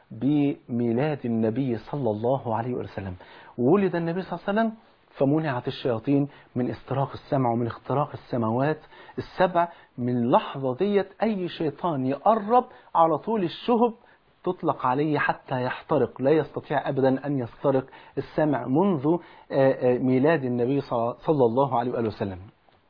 بميلاد النبي صلى الله عليه وسلم وولد النبي صلى الله عليه وسلم فمنعت الشياطين من استراق السمع ومن اختراق السماوات السبع من لحظة ديت أي شيطان يقرب على طول الشهب تطلق عليه حتى يحترق لا يستطيع أبدا أن يسترق السمع منذ ميلاد النبي صلى الله عليه وآله وسلم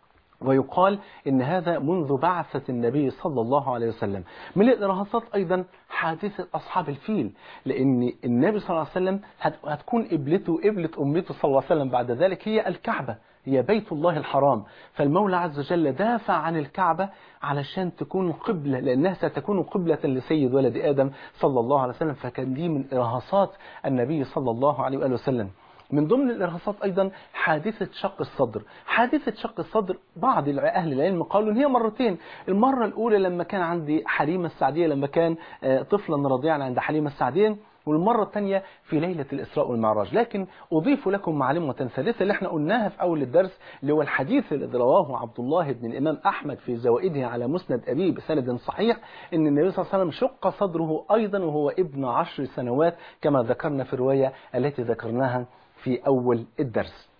ويقال ان هذا منذ بعثة النبي صلى الله عليه وسلم من الارهاصات ايضا حادثة اصحاب الفيل لان النبي صلى الله عليه وسلم هتكون قبلته قبلة امته صلى الله عليه وسلم بعد ذلك هي الكعبة هي بيت الله الحرام فالمولى عز وجل دافع عن الكعبة علشان تكون قبلة لأنها ستكون قبلة لسيد ولد آدم صلى الله عليه وسلم فكان دي من إرهاصات النبي صلى الله عليه وآله وسلم من ضمن الإرهاصات أيضا حادثة شق الصدر حادثة شق الصدر بعض أهل العلم قالوا إن هي مرتين المرة الأولى لما كان عندي حليمة السعدية لما كان طفلا رضيعا عند حليمة السعدية والمرة الثانية في ليلة الإسراء والمعراج لكن أضيف لكم معلومة ثالثة اللي احنا قلناها في أول الدرس اللي هو الحديث الذي رواه عبد الله بن الإمام أحمد في زوائده على مسند أبيه بسند صحيح إن النبي صلى الله عليه وسلم شق صدره أيضا وهو ابن عشر سنوات كما ذكرنا في الرواية التي ذكرناها في أول الدرس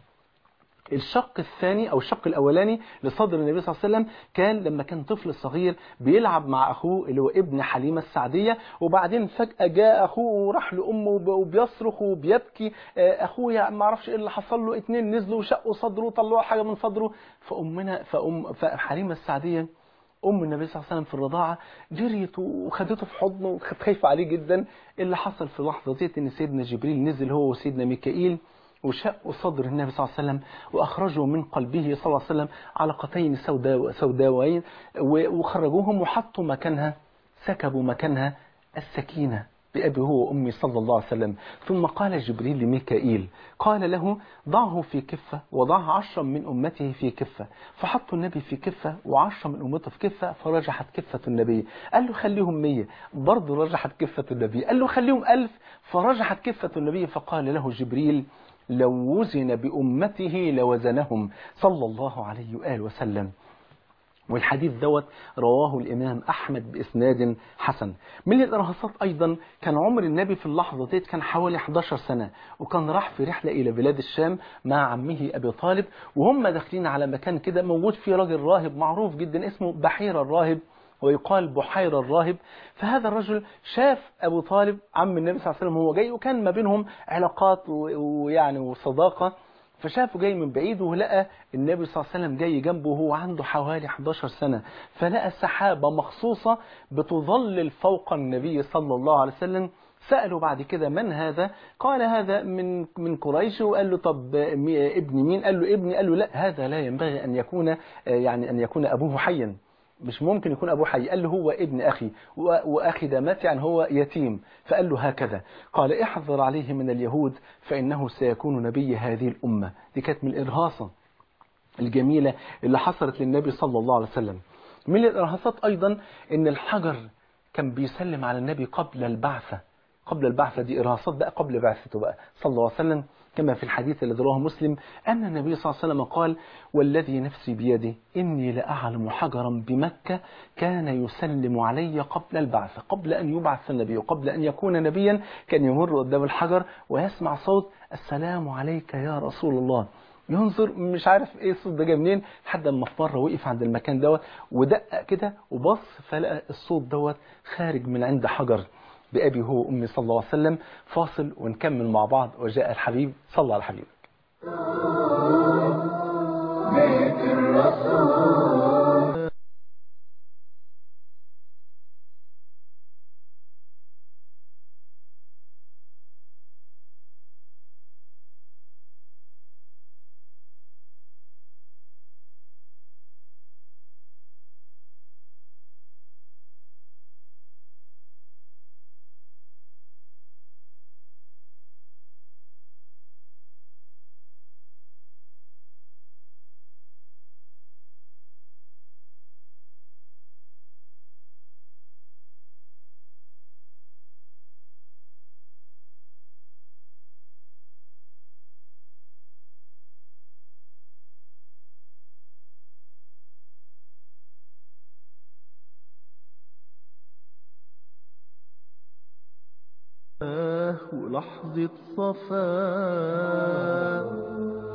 الشق الثاني أو الشق الأولاني لصدر النبي صلى الله عليه وسلم كان لما كان طفل صغير بيلعب مع أخوه اللي هو ابن حليمة السعدية وبعدين فجأة جاء أخوه وراح لأمه وبيصرخ وبيبكي أخوه ما اعرفش إيه اللي حصل له اتنين نزلوا وشقوا صدره وطلعوا حاجة من صدره فأمنا فأم فحليمة السعدية أم النبي صلى الله عليه وسلم في الرضاعة جريت وخدته في حضنه وكانت خايفة عليه جدا اللي حصل في اللحظة ديت إن سيدنا جبريل نزل هو وسيدنا ميكائيل وشقوا صدر النبي صلى الله عليه وسلم وأخرجوا من قلبه صلى الله عليه وسلم علقتين سوداء سوداوين وخرجوهم وحطوا مكانها سكبوا مكانها السكينة بأبي هو وأمي صلى الله عليه وسلم ثم قال جبريل لميكائيل قال له ضعه في كفة وضع عشرا من أمته في كفة فحطوا النبي في كفة وعشرا من أمته في كفة فرجحت كفة النبي قال له خليهم مية برضه رجحت كفة النبي قال له خليهم ألف فرجحت كفة النبي فقال له جبريل لو وزن بأمته لوزنهم صلى الله عليه وآله وسلم والحديث دوت رواه الإمام أحمد بإسناد حسن من الإرهاصات أيضا كان عمر النبي في اللحظة ديت كان حوالي 11 سنة وكان راح في رحلة إلى بلاد الشام مع عمه أبي طالب وهم داخلين على مكان كده موجود فيه راجل راهب معروف جدا اسمه بحير الراهب ويقال بحير الراهب فهذا الرجل شاف أبو طالب عم النبي صلى الله عليه وسلم هو جاي وكان ما بينهم علاقات ويعني وصداقة فشافه جاي من بعيد ولقى النبي صلى الله عليه وسلم جاي جنبه وهو عنده حوالي 11 سنة فلقى سحابة مخصوصة بتظلل فوق النبي صلى الله عليه وسلم سألوا بعد كده من هذا قال هذا من من قريش وقال له طب ابن مين قال له ابني قال له لا هذا لا ينبغي أن يكون يعني أن يكون أبوه حيا مش ممكن يكون أبوه حي قال له هو ابن أخي وأخي ده مات يعني هو يتيم فقال له هكذا قال احذر عليه من اليهود فإنه سيكون نبي هذه الأمة دي كانت من الإرهاصة الجميلة اللي حصلت للنبي صلى الله عليه وسلم من الإرهاصات أيضا إن الحجر كان بيسلم على النبي قبل البعثة قبل البعثة دي إرهاصات بقى قبل بعثته بقى صلى الله عليه وسلم كما في الحديث الذي رواه مسلم أن النبي صلى الله عليه وسلم قال والذي نفسي بيده إني لأعلم حجرا بمكة كان يسلم علي قبل البعثة قبل أن يبعث النبي وقبل أن يكون نبيا كان يمر قدام الحجر ويسمع صوت السلام عليك يا رسول الله ينظر مش عارف ايه الصوت ده جاي منين لحد اما في مره وقف عند المكان دوت ودقق كده وبص فلقى الصوت دوت خارج من عند حجر بأبي هو وأمي صلى الله عليه وسلم فاصل ونكمل مع بعض وجاء الحبيب صلى على حبيبك بيت الرسول لحظة صفاء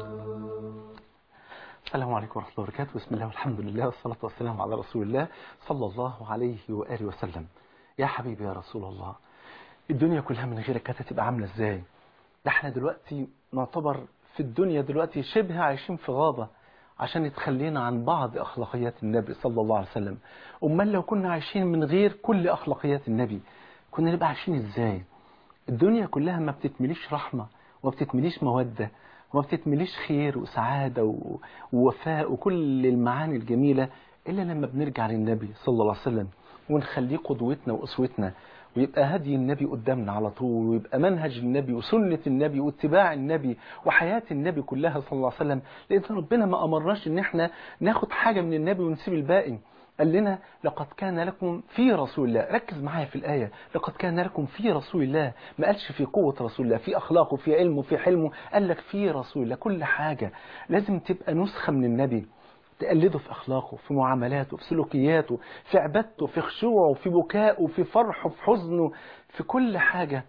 السلام عليكم ورحمة الله وبركاته بسم الله والحمد لله والصلاة والسلام على رسول الله صلى الله عليه وآله وسلم يا حبيبي يا رسول الله الدنيا كلها من غيرك كانت هتبقى عاملة ازاي ده احنا دلوقتي نعتبر في الدنيا دلوقتي شبه عايشين في غابة عشان يتخلينا عن بعض أخلاقيات النبي صلى الله عليه وسلم أمال لو كنا عايشين من غير كل أخلاقيات النبي كنا نبقى عايشين ازاي الدنيا كلها ما بتتمليش رحمة وما بتتمليش مودة وما بتتمليش خير وسعادة و- ووفاء وكل المعاني الجميلة إلا لما بنرجع للنبي صلى الله عليه وسلم ونخليه قدوتنا وأسوتنا ويبقى هدي النبي قدامنا على طول ويبقى منهج النبي وسنة النبي واتباع النبي وحياة النبي كلها صلى الله عليه وسلم لأن ربنا ما أمرناش إن احنا ناخد حاجة من النبي ونسيب الباقي قال لنا لقد كان لكم في رسول الله ركز معايا في الآية لقد كان لكم في رسول الله ما قالش في قوة رسول الله في أخلاقه في علمه في حلمه قال لك في رسول الله كل حاجة لازم تبقى نسخة من النبي تقلده في أخلاقه في معاملاته في سلوكياته في عبادته في خشوعه في بكائه في فرحه في حزنه في كل حاجة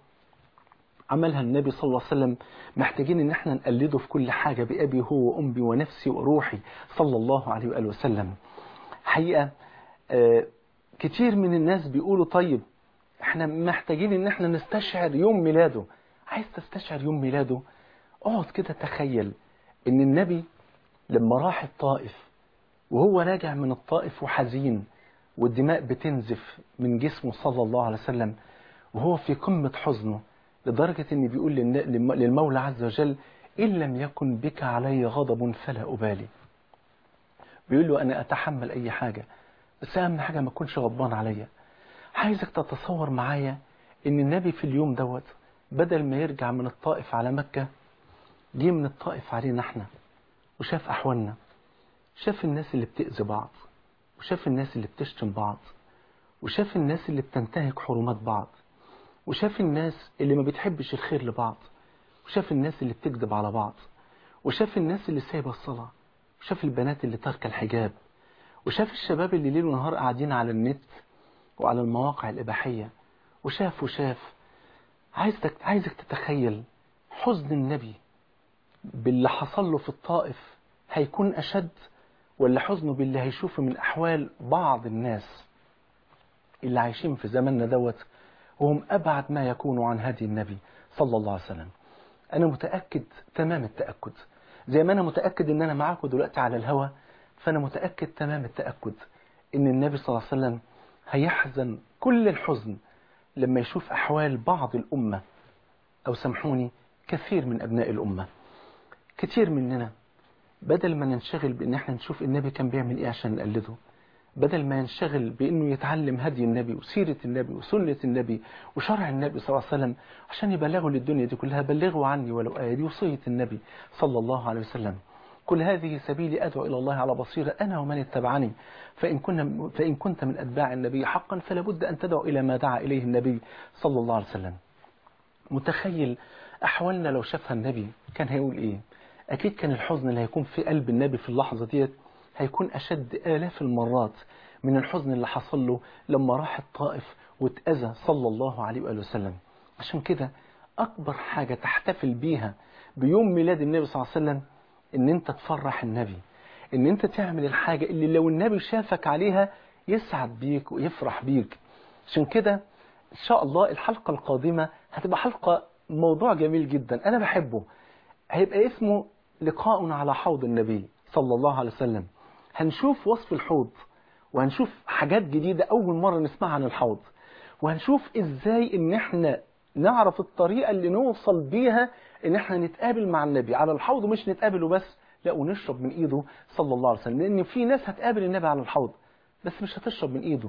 عملها النبي صلى الله عليه وسلم محتاجين ان احنا نقلده في كل حاجة بأبي هو وأمي ونفسي وروحي صلى الله عليه وآله وسلم حقيقة آه، كتير من الناس بيقولوا طيب احنا محتاجين ان احنا نستشعر يوم ميلاده عايز تستشعر يوم ميلاده اقعد كده تخيل ان النبي لما راح الطائف وهو راجع من الطائف وحزين والدماء بتنزف من جسمه صلى الله عليه وسلم وهو في قمة حزنه لدرجة ان بيقول للن- للم- للمولى عز وجل إن لم يكن بك علي غضب فلا أبالي بيقول له أنا أتحمل أي حاجة بس أهم حاجة ما أكونش غضبان عليا عايزك تتصور معايا إن النبي في اليوم دوت بدل ما يرجع من الطائف على مكة جه من الطائف علينا احنا وشاف أحوالنا شاف الناس اللي بتأذي بعض وشاف الناس اللي بتشتم بعض وشاف الناس اللي بتنتهك حرمات بعض وشاف الناس اللي ما بتحبش الخير لبعض وشاف الناس اللي بتكذب على بعض وشاف الناس اللي سايبه الصلاة وشاف البنات اللي ترك الحجاب وشاف الشباب اللي ليل ونهار قاعدين على النت وعلى المواقع الإباحية وشاف وشاف عايزك عايزك تتخيل حزن النبي باللي حصل له في الطائف هيكون أشد ولا حزنه باللي هيشوفه من أحوال بعض الناس اللي عايشين في زماننا دوت وهم أبعد ما يكونوا عن هدي النبي صلى الله عليه وسلم أنا متأكد تمام التأكد زي ما أنا متأكد إن أنا معاكم دلوقتي على الهوا فأنا متأكد تمام التأكد إن النبي صلى الله عليه وسلم هيحزن كل الحزن لما يشوف أحوال بعض الأمة أو سامحوني كثير من أبناء الأمة كتير مننا بدل ما ننشغل بإن احنا نشوف النبي كان بيعمل إيه عشان نقلده بدل ما ينشغل بأنه يتعلم هدي النبي وسيرة النبي وسنة النبي وشرع النبي صلى الله عليه وسلم عشان يبلغوا للدنيا دي كلها بلغوا عني ولو آية دي وصية النبي صلى الله عليه وسلم كل هذه سبيلي أدعو إلى الله على بصيرة أنا ومن اتبعني فإن, كنا فإن كنت من أتباع النبي حقا فلا بد أن تدعو إلى ما دعا إليه النبي صلى الله عليه وسلم متخيل أحوالنا لو شافها النبي كان هيقول إيه أكيد كان الحزن اللي هيكون في قلب النبي في اللحظة ديت هيكون أشد آلاف المرات من الحزن اللي حصل له لما راح الطائف واتأذى صلى الله عليه وآله وسلم عشان كده أكبر حاجة تحتفل بيها بيوم ميلاد النبي صلى الله عليه وسلم إن أنت تفرح النبي إن أنت تعمل الحاجة اللي لو النبي شافك عليها يسعد بيك ويفرح بيك عشان كده إن شاء الله الحلقة القادمة هتبقى حلقة موضوع جميل جدا أنا بحبه هيبقى اسمه لقاء على حوض النبي صلى الله عليه وسلم هنشوف وصف الحوض وهنشوف حاجات جديدة أول مرة نسمعها عن الحوض وهنشوف إزاي إن إحنا نعرف الطريقة اللي نوصل بيها إن إحنا نتقابل مع النبي على الحوض ومش نتقابل وبس لا ونشرب من إيده صلى الله عليه وسلم لأن في ناس هتقابل النبي على الحوض بس مش هتشرب من إيده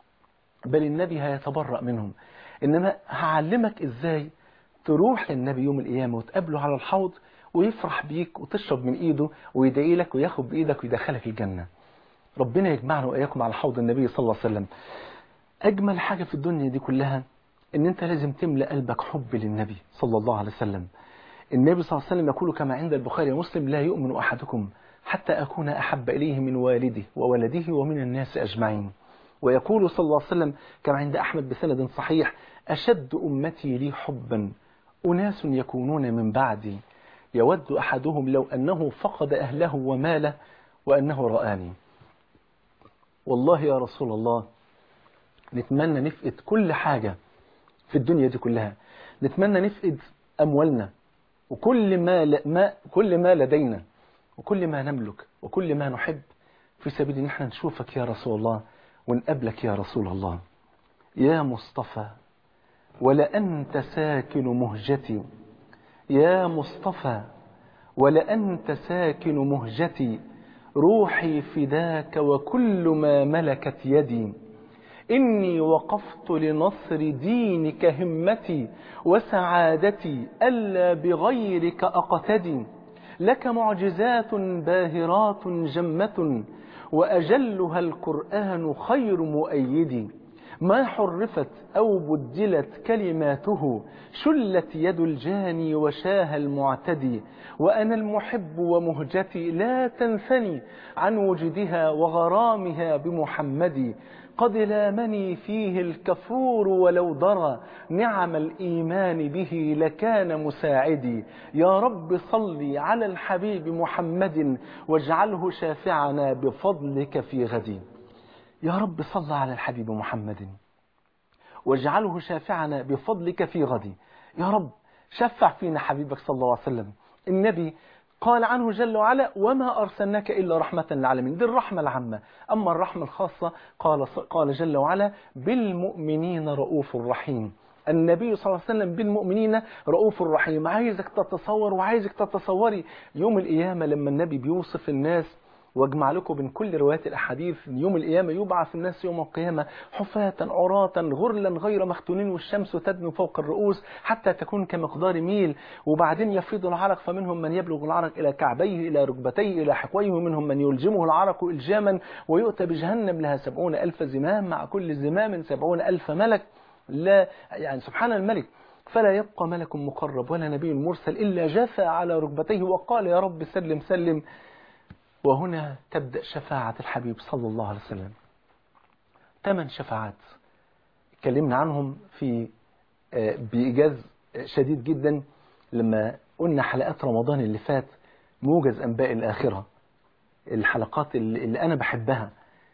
بل النبي هيتبرأ منهم إنما هعلمك إزاي تروح للنبي يوم القيامة وتقابله على الحوض ويفرح بيك وتشرب من إيده ويدعي لك وياخد بإيدك ويدخلك الجنة ربنا يجمعنا وإياكم على حوض النبي صلى الله عليه وسلم أجمل حاجة في الدنيا دي كلها إن أنت لازم تملأ قلبك حب للنبي صلى الله عليه وسلم النبي صلى الله عليه وسلم يقول كما عند البخاري ومسلم لا يؤمن أحدكم حتى أكون أحب إليه من والده وولده ومن الناس أجمعين ويقول صلى الله عليه وسلم كما عند أحمد بسند صحيح أشد أمتي لي حبا أناس يكونون من بعدي يود أحدهم لو أنه فقد أهله وماله وأنه رآني والله يا رسول الله نتمنى نفقد كل حاجة في الدنيا دي كلها نتمنى نفقد أموالنا وكل ما, ل... ما كل ما لدينا وكل ما نملك وكل ما نحب في سبيل ان احنا نشوفك يا رسول الله ونقابلك يا رسول الله يا مصطفى ولأنت ساكن مهجتي يا مصطفى ولأنت ساكن مهجتي روحي فداك وكل ما ملكت يدي إني وقفت لنصر دينك همتي وسعادتي ألا بغيرك أقتدي لك معجزات باهرات جمة وأجلها القرآن خير مؤيد ما حرفت أو بدلت كلماته شلت يد الجاني وشاه المعتدي وأنا المحب ومهجتي لا تنثني عن وجدها وغرامها بمحمد قد لامني فيه الكفور ولو درى نعم الإيمان به لكان مساعدي يا رب صل على الحبيب محمد واجعله شافعنا بفضلك في غد يا رب صل على الحبيب محمد واجعله شافعنا بفضلك في غد يا رب شفع فينا حبيبك صلى الله عليه وسلم النبي قال عنه جل وعلا وما أرسلناك إلا رحمة للعالمين دي الرحمة العامة أما الرحمة الخاصة قال, قال جل وعلا بالمؤمنين رؤوف رحيم النبي صلى الله عليه وسلم بالمؤمنين رؤوف رحيم عايزك تتصور وعايزك تتصوري يوم القيامة لما النبي بيوصف الناس واجمع لكم بين كل روايات الاحاديث يوم القيامه يبعث الناس يوم القيامه حفاة عراة غرلا غير مختونين والشمس تدنو فوق الرؤوس حتى تكون كمقدار ميل وبعدين يفيض العرق فمنهم من يبلغ العرق الى كعبيه الى ركبتيه الى حقويه ومنهم من يلجمه العرق الجاما ويؤتى بجهنم لها سبعون الف زمام مع كل زمام سبعون الف ملك لا يعني سبحان الملك فلا يبقى ملك مقرب ولا نبي مرسل إلا جثى على ركبتيه وقال يا رب سلم سلم وهنا تبدأ شفاعة الحبيب صلى الله عليه وسلم ثمان شفاعات اتكلمنا عنهم في بإيجاز شديد جدا لما قلنا حلقات رمضان اللي فات موجز أنباء الآخرة الحلقات اللي أنا بحبها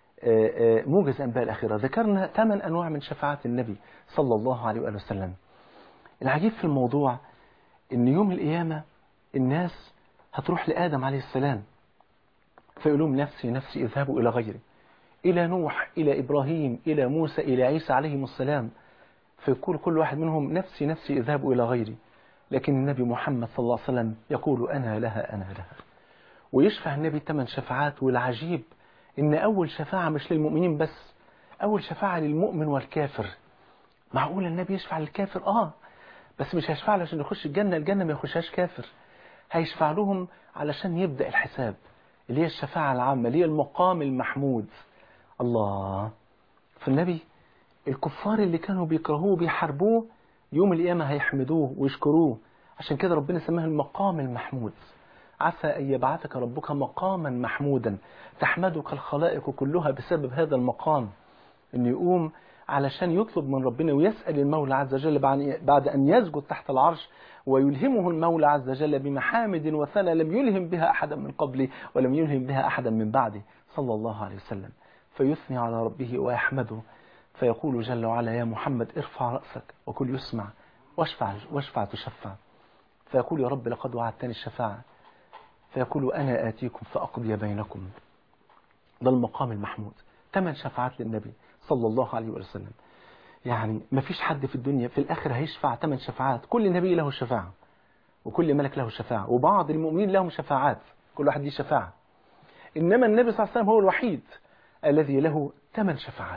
موجز أنباء الآخرة ذكرنا ثمان أنواع من شفاعات النبي صلى الله عليه وآله وسلم العجيب في الموضوع إن يوم القيامة الناس هتروح لآدم عليه السلام فيقول لهم نفسي نفسي اذهبوا إلى غيري إلى نوح إلى إبراهيم إلى موسى إلى عيسى عليهم السلام فيقول كل واحد منهم نفسي نفسي اذهبوا إلى غيري لكن النبي محمد صلى الله عليه وسلم يقول أنا لها أنا لها ويشفع النبي ثمان شفاعات والعجيب إن أول شفاعة مش للمؤمنين بس أول شفاعة للمؤمن والكافر معقول النبي يشفع للكافر آه بس مش هيشفع له عشان يخش الجنة الجنة ما يخشهاش كافر هيشفع لهم علشان يبدأ الحساب اللي هي الشفاعة العامة اللي هي المقام المحمود الله فالنبي الكفار اللي كانوا بيكرهوه بيحاربوه يوم القيامة هيحمدوه ويشكروه عشان كده ربنا سماه المقام المحمود عسى أن يبعثك ربك مقاما محمودا تحمدك الخلائق كلها بسبب هذا المقام أن يقوم علشان يطلب من ربنا ويسأل المولى عز وجل بعد أن يسجد تحت العرش ويلهمه المولى عز وجل بمحامد وثنى لم يلهم بها أحدا من قبله ولم يلهم بها أحدا من بعده صلى الله عليه وسلم فيثني على ربه ويحمده فيقول جل وعلا يا محمد ارفع رأسك وكل يسمع واشفع, واشفع تشفع فيقول يا رب لقد وعدتني الشفاعة فيقول أنا آتيكم فأقضي بينكم ده المقام المحمود ثمان شفاعات للنبي صلى الله عليه وسلم يعني ما فيش حد في الدنيا في الآخر هيشفع ثمان شفاعات كل نبي له شفاعة وكل ملك له شفاعة وبعض المؤمنين لهم شفاعات كل واحد ليه شفاعة إنما النبي صلى الله عليه وسلم هو الوحيد الذي له ثمان شفاعات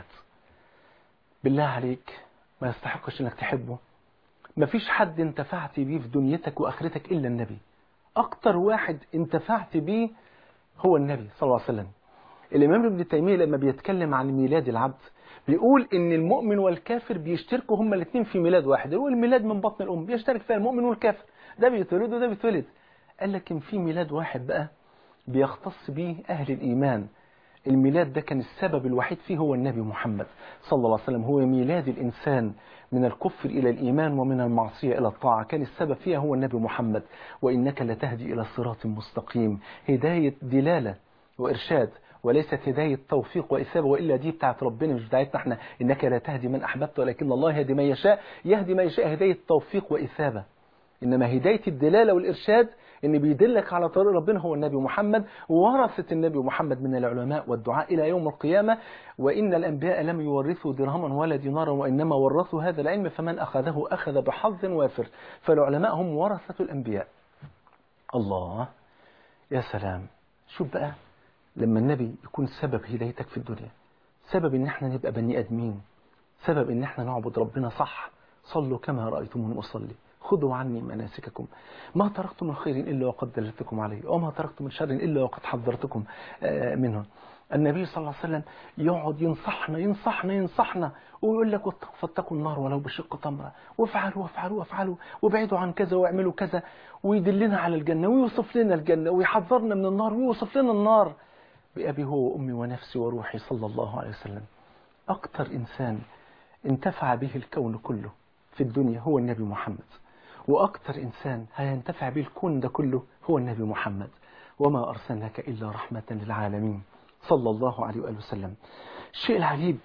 بالله عليك ما يستحقش انك تحبه ما فيش حد انتفعت بيه في دنيتك واخرتك الا النبي اكتر واحد انتفعت بيه هو النبي صلى الله عليه وسلم الامام ابن تيميه لما بيتكلم عن ميلاد العبد بيقول ان المؤمن والكافر بيشتركوا هما الاثنين في ميلاد واحد هو الميلاد من بطن الام بيشترك فيها المؤمن والكافر ده بيتولد وده بيتولد قال لكن في ميلاد واحد بقى بيختص به اهل الايمان الميلاد ده كان السبب الوحيد فيه هو النبي محمد صلى الله عليه وسلم هو ميلاد الإنسان من الكفر إلى الإيمان ومن المعصية إلى الطاعة كان السبب فيها هو النبي محمد وإنك لتهدي إلى صراط مستقيم هداية دلالة وإرشاد وليست هداية توفيق وإثابة وإلا دي بتاعت ربنا مش بتاعتنا احنا إنك لا تهدي من أحببت ولكن الله يهدي من يشاء يهدي من يشاء هداية توفيق وإثابة إنما هداية الدلالة والإرشاد إن بيدلك على طريق ربنا هو النبي محمد ورثة النبي محمد من العلماء والدعاء إلى يوم القيامة وإن الأنبياء لم يورثوا درهما ولا دينارا وإنما ورثوا هذا العلم فمن أخذه أخذ بحظ وافر فالعلماء هم ورثة الأنبياء الله يا سلام شوف بقى لما النبي يكون سبب هدايتك في الدنيا سبب ان احنا نبقى بني ادمين سبب ان احنا نعبد ربنا صح صلوا كما رأيتموني أصلي خذوا عني مناسككم ما تركت من خير إلا وقد دلتكم عليه وما تركت من شر إلا وقد حذرتكم آه، منه النبي صلى الله عليه وسلم يقعد ينصحنا ينصحنا ينصحنا ويقول لك واتق- فاتقوا النار ولو بشق تمرة وافعلوا وافعلوا وافعلوا وابعدوا عن كذا واعملوا كذا ويدلنا على الجنة ويوصف لنا الجنة ويحذرنا من النار ويوصف لنا النار بأبي هو وأمي ونفسي وروحي صلى الله عليه وسلم أكثر إنسان انتفع به الكون كله في الدنيا هو النبي محمد وأكثر إنسان هينتفع به الكون ده كله هو النبي محمد وما أرسلناك إلا رحمة للعالمين صلى الله عليه وآله وسلم الشيء العجيب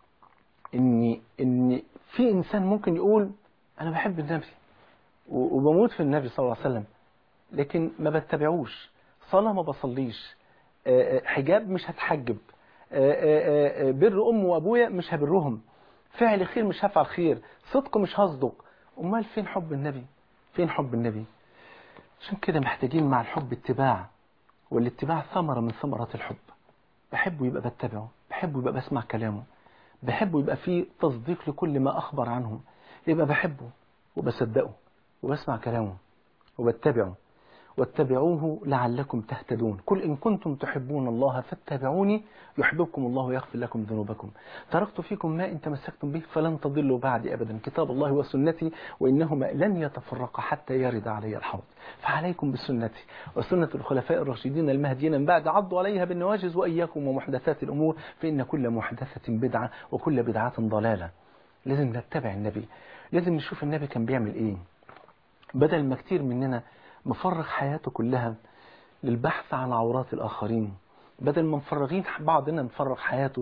إن إن في إنسان ممكن يقول أنا بحب النبي و- وبموت في النبي صلى الله عليه وسلم لكن ما بتبعوش صلاة ما بصليش آه، آه، حجاب مش هتحجب آه، آه، آه، بر أم وأبويا مش هبرهم فعل خير مش هفعل خير صدق مش هصدق أمال فين حب النبي فين حب النبي عشان كده محتاجين مع الحب اتباع والاتباع ثمرة من ثمرات الحب بحبه يبقى بتبعه بحبه يبقى بسمع كلامه بحبه يبقى فيه تصديق لكل ما أخبر عنه يبقى بحبه وبصدقه وبسمع كلامه وبتبعه واتبعوه لعلكم تهتدون قل إن كنتم تحبون الله فاتبعوني يحببكم الله ويغفر لكم ذنوبكم تركت فيكم ما إن تمسكتم به فلن تضلوا بعد أبدا كتاب الله وسنتي وإنهما لن يتفرقا حتى يرد علي الحوض فعليكم بسنتي وسنة الخلفاء الراشدين المهديين من بعد عضوا عليها بالنواجز وإياكم ومحدثات الأمور فإن كل محدثة بدعة وكل بدعة ضلالة لازم نتبع النبي لازم نشوف النبي كان بيعمل إيه بدل ما كتير مننا مفرغ حياته كلها للبحث عن عورات الآخرين بدل ما مفرغين بعضنا مفرغ حياته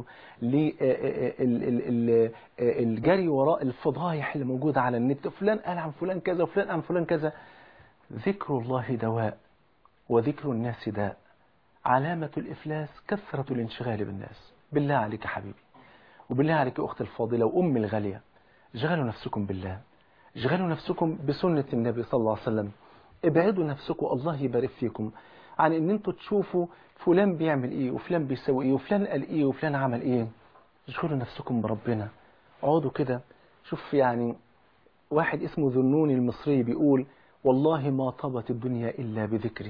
للجري وراء الفضايح اللي موجودة على النت فلان قال عن فلان كذا وفلان عن فلان كذا ذكر الله دواء وذكر الناس داء علامة الإفلاس كثرة الانشغال بالناس بالله عليك يا حبيبي وبالله عليك يا أختي الفاضلة وأمي الغالية اشغلوا نفسكم بالله اشغلوا نفسكم بسنة النبي صلى الله عليه وسلم ابعدوا نفسكم الله يبارك فيكم عن ان انتوا تشوفوا فلان بيعمل ايه وفلان بيسوي ايه وفلان قال ايه وفلان عمل ايه اشغلوا نفسكم بربنا اقعدوا كده شوف يعني واحد اسمه ذنون المصري بيقول والله ما طابت الدنيا إلا بذكري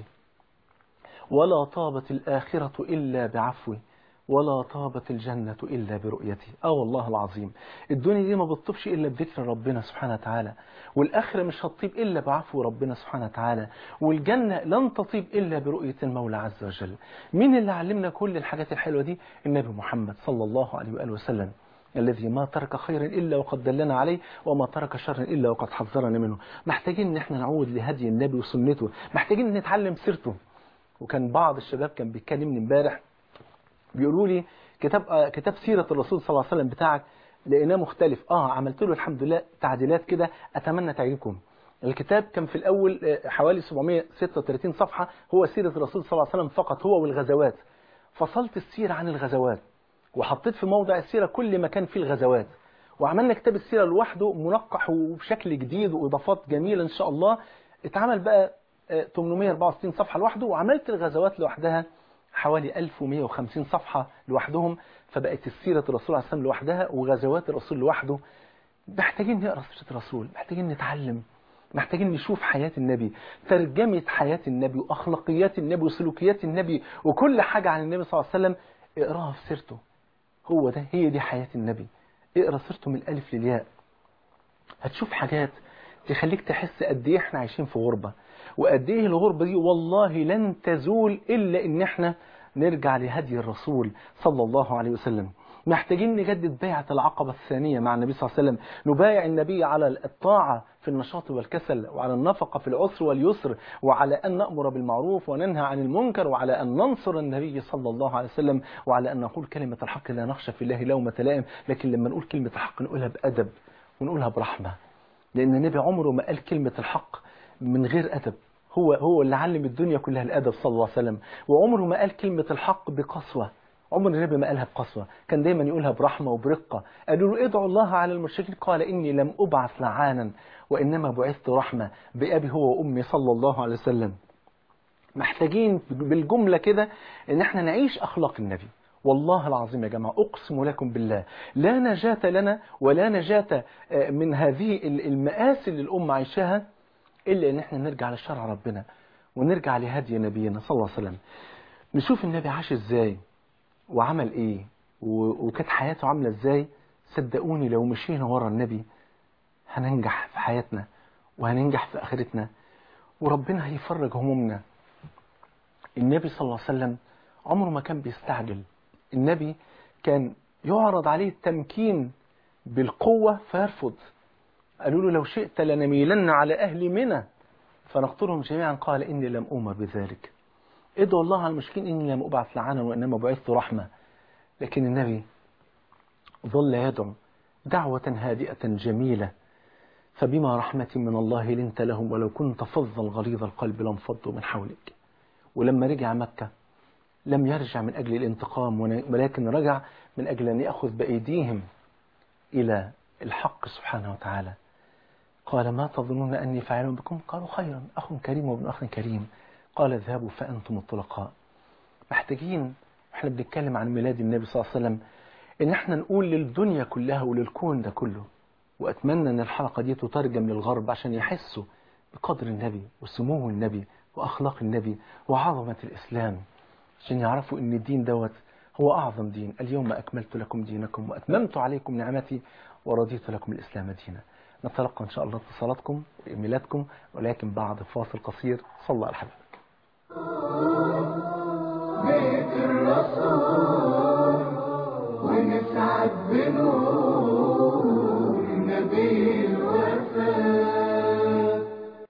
ولا طابت الآخرة إلا بعفوي ولا طابت الجنة إلا برؤيتي آه والله العظيم الدنيا دي ما بتطيبش إلا بذكر ربنا سبحانه وتعالى والآخرة مش هتطيب إلا بعفو ربنا سبحانه وتعالى والجنة لن تطيب إلا برؤية المولى عز وجل مين اللي علمنا كل الحاجات الحلوة دي النبي محمد صلى الله عليه وآله وسلم الذي ما ترك خيرا إلا وقد دلنا عليه وما ترك شرا إلا وقد حذرنا منه محتاجين ان احنا نعود لهدي النبي وسنته محتاجين نتعلم سيرته وكان بعض الشباب كان بيتكلمني امبارح بيقولوا لي كتاب آه كتاب سيرة الرسول صلى الله عليه وسلم بتاعك لقيناه مختلف اه عملت له الحمد لله تعديلات كده اتمنى تعجبكم الكتاب كان في الاول آه، حوالي 736 صفحة هو سيرة الرسول صلى الله عليه وسلم فقط هو والغزوات فصلت السيرة عن الغزوات وحطيت في موضع السيرة كل ما كان فيه الغزوات وعملنا كتاب السيرة لوحده منقح وبشكل جديد وإضافات جميلة إن شاء الله اتعمل بقى آه، 864 صفحة لوحده وعملت الغزوات لوحدها حوالي 1150 صفحة لوحدهم فبقت السيرة الرسول عليه السلام لوحدها وغزوات الرسول لوحده محتاجين نقرأ سيرة الرسول محتاجين نتعلم محتاجين نشوف حياة النبي ترجمة حياة النبي وأخلاقيات النبي وسلوكيات النبي وكل حاجة عن النبي صلى الله عليه وسلم اقراها في سيرته هو ده هي دي حياة النبي اقرا سيرته من الألف للياء هتشوف حاجات تخليك تحس قد ايه احنا عايشين في غربة وقد ايه الغربة دي والله لن تزول إلا إن احنا نرجع لهدي الرسول صلى الله عليه وسلم محتاجين نجدد بيعة العقبة الثانية مع النبي صلى الله عليه وسلم نبايع النبي على الطاعة في النشاط والكسل وعلى النفقة في العسر واليسر وعلى أن نأمر بالمعروف وننهى عن المنكر وعلى أن ننصر النبي صلى الله عليه وسلم وعلى أن نقول كلمة الحق لا نخشى في الله لومة لائم لكن لما نقول كلمة الحق نقولها بأدب ونقولها برحمة لأن النبي عمره ما قال كلمة الحق من غير أدب هو هو اللي علم الدنيا كلها الأدب صلى الله عليه وسلم وعمره ما قال كلمة الحق بقسوة عمر النبي ما قالها بقسوة كان دايما يقولها برحمة وبرقة قالوا له ادعوا الله على المشركين قال إني لم أبعث لعانا وإنما بعثت رحمة بأبي هو وأمي صلى الله عليه وسلم محتاجين بالجملة كده إن احنا نعيش أخلاق النبي والله العظيم يا جماعة أقسم لكم بالله لا نجاة لنا ولا نجاة من هذه المآسي اللي الأمة عايشاها إلا إن احنا نرجع لشرع ربنا ونرجع لهدي نبينا صلى الله عليه وسلم نشوف النبي عاش ازاي وعمل ايه وكانت حياته عاملة ازاي صدقوني لو مشينا ورا النبي هننجح في حياتنا وهننجح في اخرتنا وربنا هيفرج همومنا النبي صلى الله عليه وسلم عمره ما كان بيستعجل النبي كان يعرض عليه التمكين بالقوة فيرفض قالوا له لو شئت لنميلن على أهل منى فنقتلهم جميعا قال إني لم أمر بذلك ادعوا الله على المشركين إني لم أبعث لعانا وإنما بعثت رحمة لكن النبي ظل يدعو دعوة هادئة جميلة فبما رحمة من الله لنت لهم ولو كنت فظا غليظ القلب لانفضوا من حولك ولما رجع مكة لم يرجع من أجل الانتقام ولكن رجع من أجل أن يأخذ بأيديهم إلى الحق سبحانه وتعالى قال ما تظنون أني فاعل بكم قالوا خيرا أخ كريم وابن أخ كريم قال اذهبوا فأنتم الطلقاء محتاجين احنا بنتكلم عن ميلاد النبي صلى الله عليه وسلم ان احنا نقول للدنيا كلها وللكون ده كله واتمنى ان الحلقة دي تترجم للغرب عشان يحسوا بقدر النبي وسمو النبي واخلاق النبي وعظمة الاسلام عشان يعرفوا ان الدين دوت هو اعظم دين اليوم اكملت لكم دينكم واتممت عليكم نعمتي ورضيت لكم الاسلام دينا نتلقى ان شاء الله اتصالاتكم وايميلاتكم ولكن بعد فاصل قصير صلى على حبيبك بيت الرسول ونسعد بنور نبي الوفاء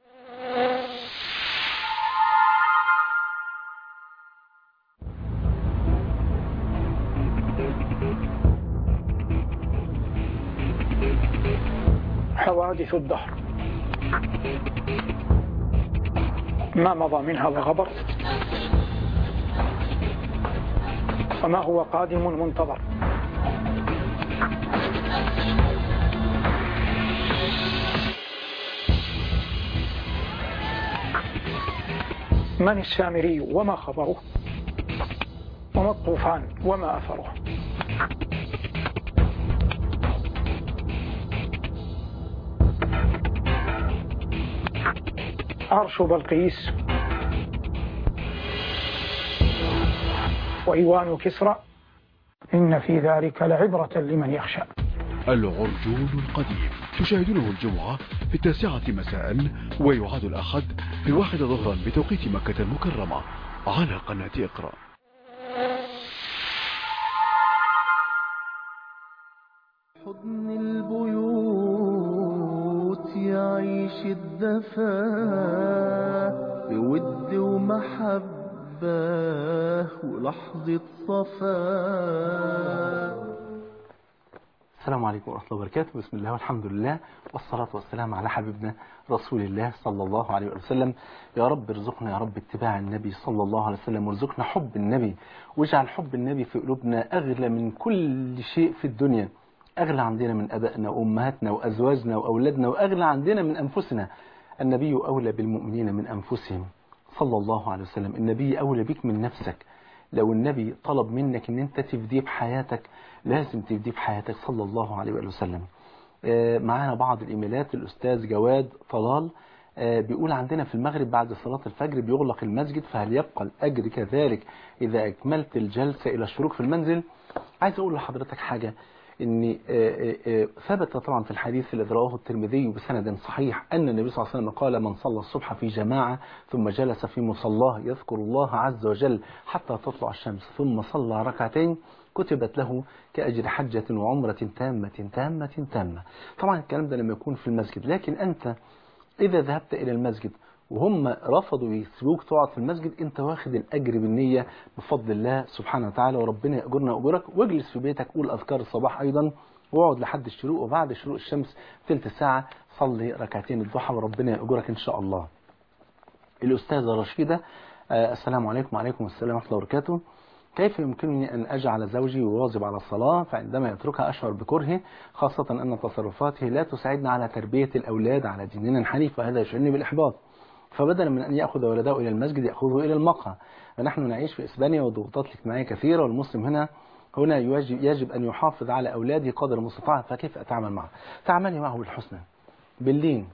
حوادث الدهر ما مضى منها وغبر وما هو قادم منتظر من السامري وما خبره وما الطوفان وما أثره عرش بلقيس وإيوان كسرى إن في ذلك لعبرة لمن يخشى العرجون القديم تشاهدونه الجمعة في التاسعة مساء ويعاد الأحد في الواحد ظهرا بتوقيت مكة المكرمة على قناة اقرأ حضن البيوت يعيش الدفا بود ومحبة ولحظة صفا السلام عليكم ورحمة الله وبركاته بسم الله والحمد لله والصلاة والسلام على حبيبنا رسول الله صلى الله عليه وسلم يا رب ارزقنا يا رب اتباع النبي صلى الله عليه وسلم وارزقنا حب النبي واجعل حب النبي في قلوبنا أغلى من كل شيء في الدنيا أغلى عندنا من أبائنا وأمهاتنا وأزواجنا وأولادنا وأغلى عندنا من أنفسنا النبي أولى بالمؤمنين من أنفسهم صلى الله عليه وسلم النبي أولى بك من نفسك لو النبي طلب منك ان انت تفديه بحياتك لازم تفديه بحياتك صلى الله عليه وآله وسلم آه، معانا بعض الايميلات الاستاذ جواد طلال آه، بيقول عندنا في المغرب بعد صلاة الفجر بيغلق المسجد فهل يبقى الأجر كذلك إذا أكملت الجلسة إلى الشروق في المنزل عايز أقول لحضرتك حاجة ان آه، آه، آه، ثبت طبعا في الحديث الذي رواه الترمذي بسند صحيح ان النبي صلى الله عليه وسلم قال من صلى الصبح في جماعه ثم جلس في مصلاه يذكر الله عز وجل حتى تطلع الشمس ثم صلى ركعتين كتبت له كأجر حجة وعمرة تامة تامة تامة طبعا الكلام ده لما يكون في المسجد لكن أنت إذا ذهبت إلى المسجد وهم رفضوا يسيبوك تقعد في المسجد انت واخد الاجر بالنيه بفضل الله سبحانه وتعالى وربنا ياجرنا واجرك واجلس في بيتك قول اذكار الصباح ايضا واقعد لحد الشروق وبعد شروق الشمس ثلث ساعه صلي ركعتين الضحى وربنا ياجرك ان شاء الله. الاستاذه رشيده آه السلام عليكم وعليكم السلام ورحمه الله وبركاته. كيف يمكنني أن أجعل زوجي يواظب على الصلاة فعندما يتركها أشعر بكرهه خاصة أن تصرفاته لا تساعدنا على تربية الأولاد على ديننا الحنيف وهذا يشعرني بالإحباط فبدلا من أن يأخذ ولده إلى المسجد يأخذه إلى المقهى فنحن نعيش في إسبانيا والضغوطات الاجتماعية كثيرة والمسلم هنا هنا يجب, يجب أن يحافظ على أولاده قدر المستطاع فكيف أتعامل معه تعاملي معه بالحسنى باللين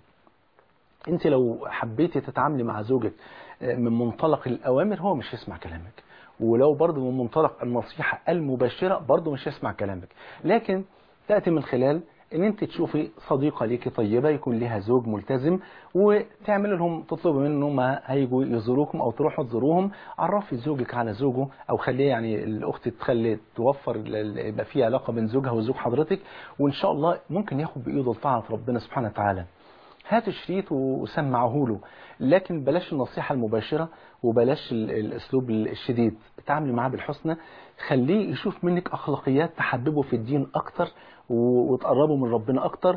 انت لو حبيتي تتعاملي مع زوجك من منطلق الأوامر هو مش يسمع كلامك ولو برضه من منطلق النصيحة المباشرة برضه مش يسمع كلامك لكن تأتي من خلال ان انت تشوفي صديقة ليكي طيبة يكون لها زوج ملتزم وتعمل لهم تطلب منهم ما هيجوا يزوروكم او تروحوا تزوروهم عرفي زوجك على زوجه او خليه يعني الاخت تخلي توفر يبقى في علاقة بين زوجها وزوج حضرتك وان شاء الله ممكن ياخد بايده لطاعة ربنا سبحانه وتعالى هات شريط وسمعه له لكن بلاش النصيحة المباشرة وبلاش الاسلوب الشديد تعاملي معاه بالحسنى خليه يشوف منك اخلاقيات تحببه في الدين اكتر وتقربه من ربنا اكتر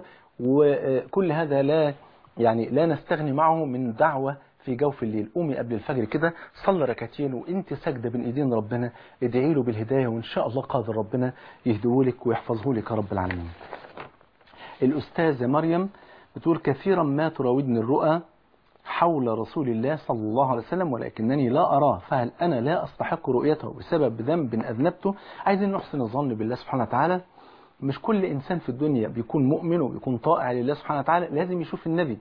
وكل هذا لا يعني لا نستغني معه من دعوة في جوف الليل قومي قبل الفجر كده صلي ركعتين وانت ساجده بين ايدين ربنا ادعي له بالهدايه وان شاء الله قادر ربنا يهديهولك ويحفظه لك يا رب العالمين. الاستاذه مريم بتقول كثيرا ما تراودني الرؤى حول رسول الله صلى الله عليه وسلم ولكنني لا أراه فهل أنا لا أستحق رؤيته بسبب ذنب أذنبته عايزين نحسن الظن بالله سبحانه وتعالى مش كل إنسان في الدنيا بيكون مؤمن وبيكون طائع لله سبحانه وتعالى لازم يشوف النبي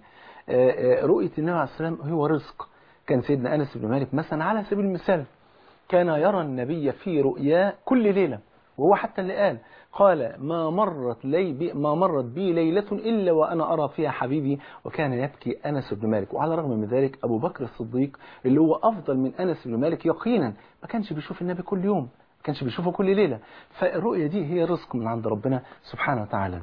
رؤية النبي عليه السلام هو رزق كان سيدنا أنس بن مالك مثلا على سبيل المثال كان يرى النبي في رؤياه كل ليلة وهو حتى اللي قال قال ما مرت لي بي ما مرت بي ليلة إلا وأنا أرى فيها حبيبي وكان يبكي أنس بن مالك وعلى الرغم من ذلك أبو بكر الصديق اللي هو أفضل من أنس بن مالك يقينا ما كانش بيشوف النبي كل يوم ما كانش بيشوفه كل ليلة فالرؤية دي هي رزق من عند ربنا سبحانه وتعالى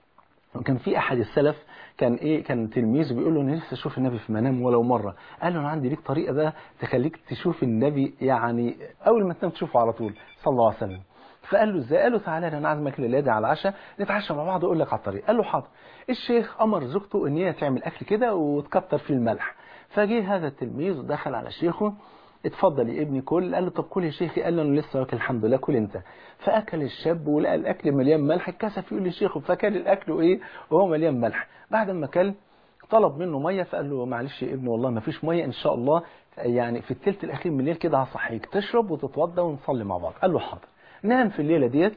وكان في أحد السلف كان إيه كان تلميذ بيقول له أنا نفسي أشوف النبي في منام ولو مرة قال له أنا عندي ليك طريقة بقى تخليك تشوف النبي يعني أول ما تنام تشوفه على طول صلى الله عليه وسلم فقال له ازاي قال له تعالى انا عازمك للادي على العشاء نتعشى مع بعض واقول لك على الطريق قال له حاضر الشيخ امر زوجته ان هي تعمل اكل كده وتكتر فيه الملح فجه هذا التلميذ ودخل على شيخه اتفضل يا ابني كل قال له طب كل يا شيخي قال له انا لسه واكل الحمد لله كل انت فاكل الشاب ولقى الاكل مليان ملح اتكسف يقول لشيخه فكل الاكل وايه وهو مليان ملح بعد ما كل طلب منه ميه فقال له معلش يا ابني والله ما فيش ميه ان شاء الله يعني في الثلث الاخير من الليل كده هصحيك تشرب وتتوضى ونصلي مع بعض قال له حاضر نام في الليلة ديت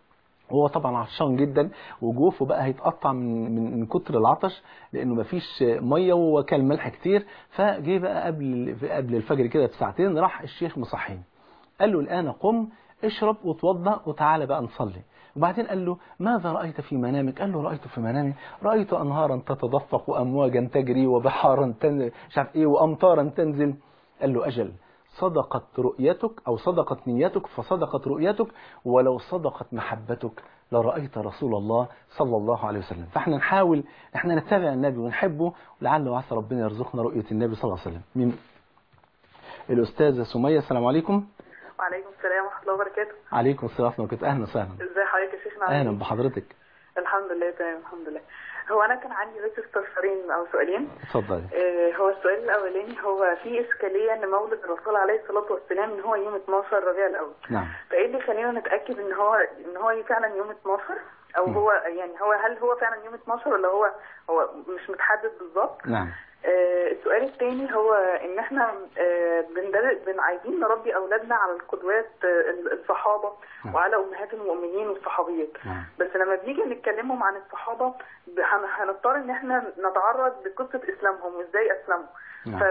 وهو طبعا عطشان جدا وجوفه بقى هيتقطع من من, من كتر العطش لانه مفيش ميه وكل ملح كتير فجه بقى قبل قبل الفجر كده بساعتين راح الشيخ مصحين قال له الان قم اشرب وتوضا وتعالى بقى نصلي وبعدين قال له ماذا رأيت في منامك قال له رأيت في منامي رأيت أنهارا تتدفق وأمواجا تجري وبحارا تنزل مش عارف إيه وأمطارا تنزل قال له أجل صدقت رؤيتك أو صدقت نيتك فصدقت رؤيتك ولو صدقت محبتك لرأيت رسول الله صلى الله عليه وسلم فاحنا نحاول احنا نتبع النبي ونحبه ولعل وعسى ربنا يرزقنا رؤية النبي صلى الله عليه وسلم من الأستاذة سمية السلام عليكم وعليكم السلام ورحمة الله وبركاته عليكم السلام ورحمة الله وبركاته أهلا وسهلا ازي حضرتك يا شيخنا عامل أهلا إيه؟ بحضرتك الحمد لله تمام الحمد لله هو انا كان عندي بس استفسارين او سؤالين اتفضلي آه، هو السؤال الاولاني هو في اشكاليه ان مولد الرسول عليه الصلاه والسلام ان هو يوم 12 ربيع الاول نعم فايه اللي يخلينا نتاكد ان هو ان هو فعلا يوم 12 او مم. هو يعني هو هل هو فعلا يوم 12 ولا هو هو مش متحدد بالظبط نعم آه، السؤال الثاني هو ان احنا آه، بندر- بن عايزين نربي اولادنا على القدوات آه، الصحابه نعم. وعلى امهات المؤمنين والصحابيات نعم بس لما بنيجي نتكلمهم عن الصحابه ب- هن- هنضطر ان احنا نتعرض لقصه اسلامهم وازاي اسلموا نعم. ف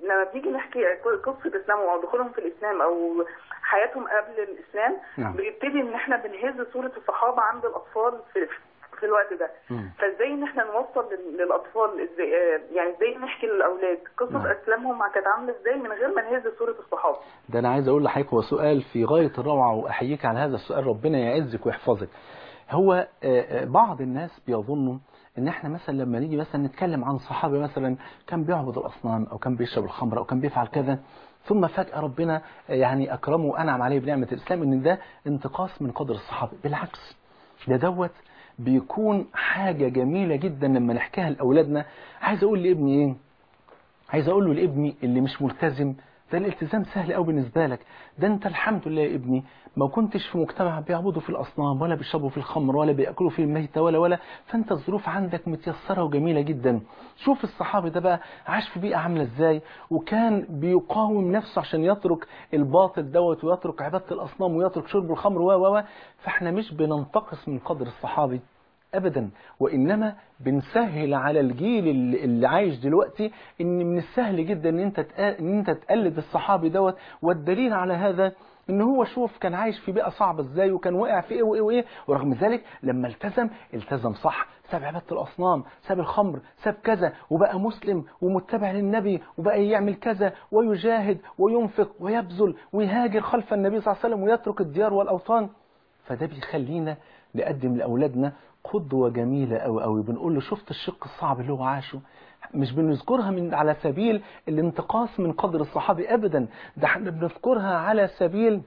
لما بنيجي نحكي قصه اسلامهم او دخولهم في الاسلام او حياتهم قبل الاسلام نعم. بيبتدي ان احنا بنهز صوره الصحابه عند الاطفال في في الوقت ده مم. فازاي ان احنا نوصل لل- للاطفال ازاي آه، يعني ازاي نحكي للاولاد قصه نعم. اسلامهم كانت عامله ازاي من غير ما نهز صوره الصحابه ده انا عايز اقول لحضرتك هو سؤال في غايه الروعه واحييك على هذا السؤال ربنا يعزك ويحفظك هو آه، آه، بعض الناس بيظنوا ان احنا مثلا لما نيجي مثلا نتكلم عن صحابي مثلا كان بيعبد الاصنام او كان بيشرب الخمر او كان بيفعل كذا ثم فجأة ربنا آه، يعني أكرمه وأنعم عليه بنعمة الإسلام إن ده انتقاص من قدر الصحابة بالعكس ده دوت بيكون حاجة جميلة جدا لما نحكيها لأولادنا عايز أقول لابني إيه عايز اقول له لابني اللي مش ملتزم ده الالتزام سهل قوي بالنسبه لك ده انت الحمد لله يا ابني ما كنتش في مجتمع بيعبدوا في الاصنام ولا بيشربوا في الخمر ولا بياكلوا في الميته ولا ولا فانت الظروف عندك متيسره وجميله جدا شوف الصحابي ده بقى عاش في بيئه عامله ازاي وكان بيقاوم نفسه عشان يترك الباطل دوت ويترك عباده الاصنام ويترك شرب الخمر و و و فاحنا مش بننتقص من قدر الصحابي ابدا وانما بنسهل على الجيل اللي اللي عايش دلوقتي ان من السهل جدا ان انت تق- ان انت تقلد الصحابي دوت والدليل على هذا ان هو شوف كان عايش في بيئه صعبه ازاي وكان واقع في ايه وايه وايه ورغم ذلك لما التزم التزم صح ساب عباده الاصنام ساب الخمر ساب كذا وبقى مسلم ومتبع للنبي وبقى يعمل كذا ويجاهد وينفق ويبذل ويهاجر خلف النبي صلى الله عليه وسلم ويترك الديار والاوطان فده بيخلينا نقدم لاولادنا قدوه جميله قوي قوي بنقول له شفت الشق الصعب اللي هو عاشه مش بنذكرها من على سبيل الانتقاص من قدر الصحابي ابدا ده احنا بنذكرها على سبيل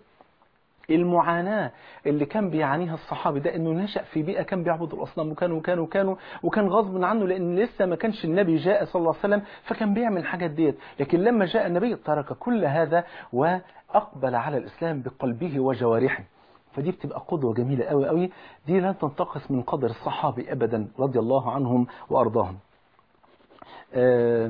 المعاناة اللي كان بيعانيها الصحابي ده انه نشأ في بيئة كان بيعبد الاصنام وكان وكان وكان وكان غصب عنه لان لسه ما كانش النبي جاء صلى الله عليه وسلم فكان بيعمل الحاجات ديت لكن لما جاء النبي ترك كل هذا واقبل على الاسلام بقلبه وجوارحه فدي بتبقى قدوة جميلة قوي قوي دي لا تنتقص من قدر الصحابي ابدا رضي الله عنهم وارضاهم آه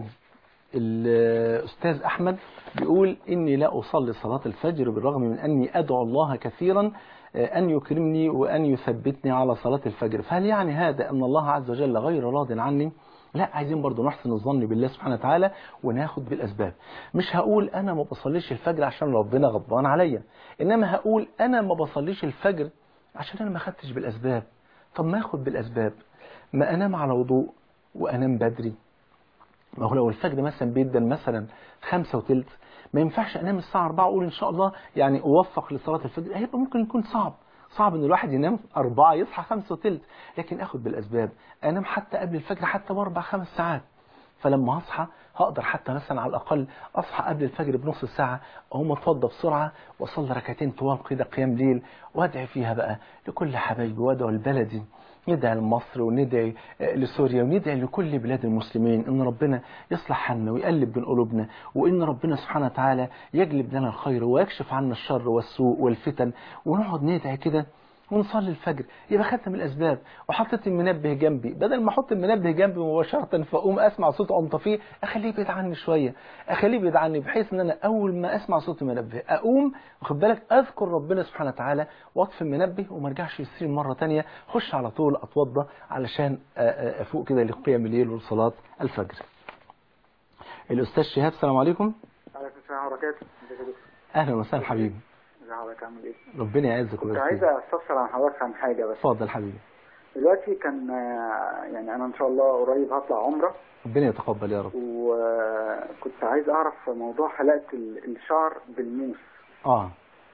الأستاذ أحمد بيقول إني لا أصلي صلاة الفجر بالرغم من أني أدعو الله كثيرا آه، أن يكرمني وأن يثبتني على صلاة الفجر فهل يعني هذا أن الله عز وجل غير راض عني لا عايزين برضو نحسن الظن بالله سبحانه وتعالى وناخد بالأسباب مش هقول أنا ما بصليش الفجر عشان ربنا غضبان عليا إنما هقول أنا ما بصليش الفجر عشان أنا ما خدتش بالأسباب طب ما أخد بالأسباب ما أنام على وضوء وأنام بدري ما هو لو الفجر مثلا بيدن مثلا خمسة وتلت ما ينفعش انام الساعة 4 اقول ان شاء الله يعني اوفق لصلاة الفجر هيبقى ممكن يكون صعب صعب ان الواحد ينام أربعة يصحى خمسة وتلت لكن اخد بالاسباب انام حتى قبل الفجر حتى باربع خمس ساعات فلما اصحى هقدر حتى مثلا على الاقل اصحى قبل الفجر بنص ساعه اقوم اتوضى بسرعه واصلي ركعتين طوال كده قيام ليل وادعي فيها بقى لكل حبايبي وادعو لبلدي ندعي لمصر وندعي آه، لسوريا وندعي لكل بلاد المسلمين ان ربنا يصلح حالنا ويقلب بين قلوبنا وان ربنا سبحانه وتعالى يجلب لنا الخير ويكشف عنا الشر والسوء والفتن ونقعد ندعي كده ونصلي الفجر يبقى خدت من الاسباب وحطيت المنبه جنبي بدل ما احط المنبه جنبي مباشره فاقوم اسمع صوت اقوم طفيه اخليه يبعد عني شويه اخليه يبعد عني بحيث ان انا اول ما اسمع صوت المنبه اقوم واخد بالك اذكر ربنا سبحانه وتعالى واطفي المنبه وما ارجعش يصير مره تانية خش على طول اتوضى علشان آه، آه، افوق كده لقيام الليل وصلاه الفجر الاستاذ شهاب السلام عليكم عليكم السلام ورحمة الله وبركاته ازيك يا دكتور اهلا وسهلا حبيبي ازي حضرتك عامل ايه؟ ربنا يعزك كنت ويبارك عايز فيك استفسر عن حضرتك عن حاجة بس اتفضل حبيبي دلوقتي كان آه، يعني انا ان شاء الله قريب هطلع عمرة ربنا يتقبل يا رب وكنت عايز اعرف موضوع حلقة ال- الشعر بالموس اه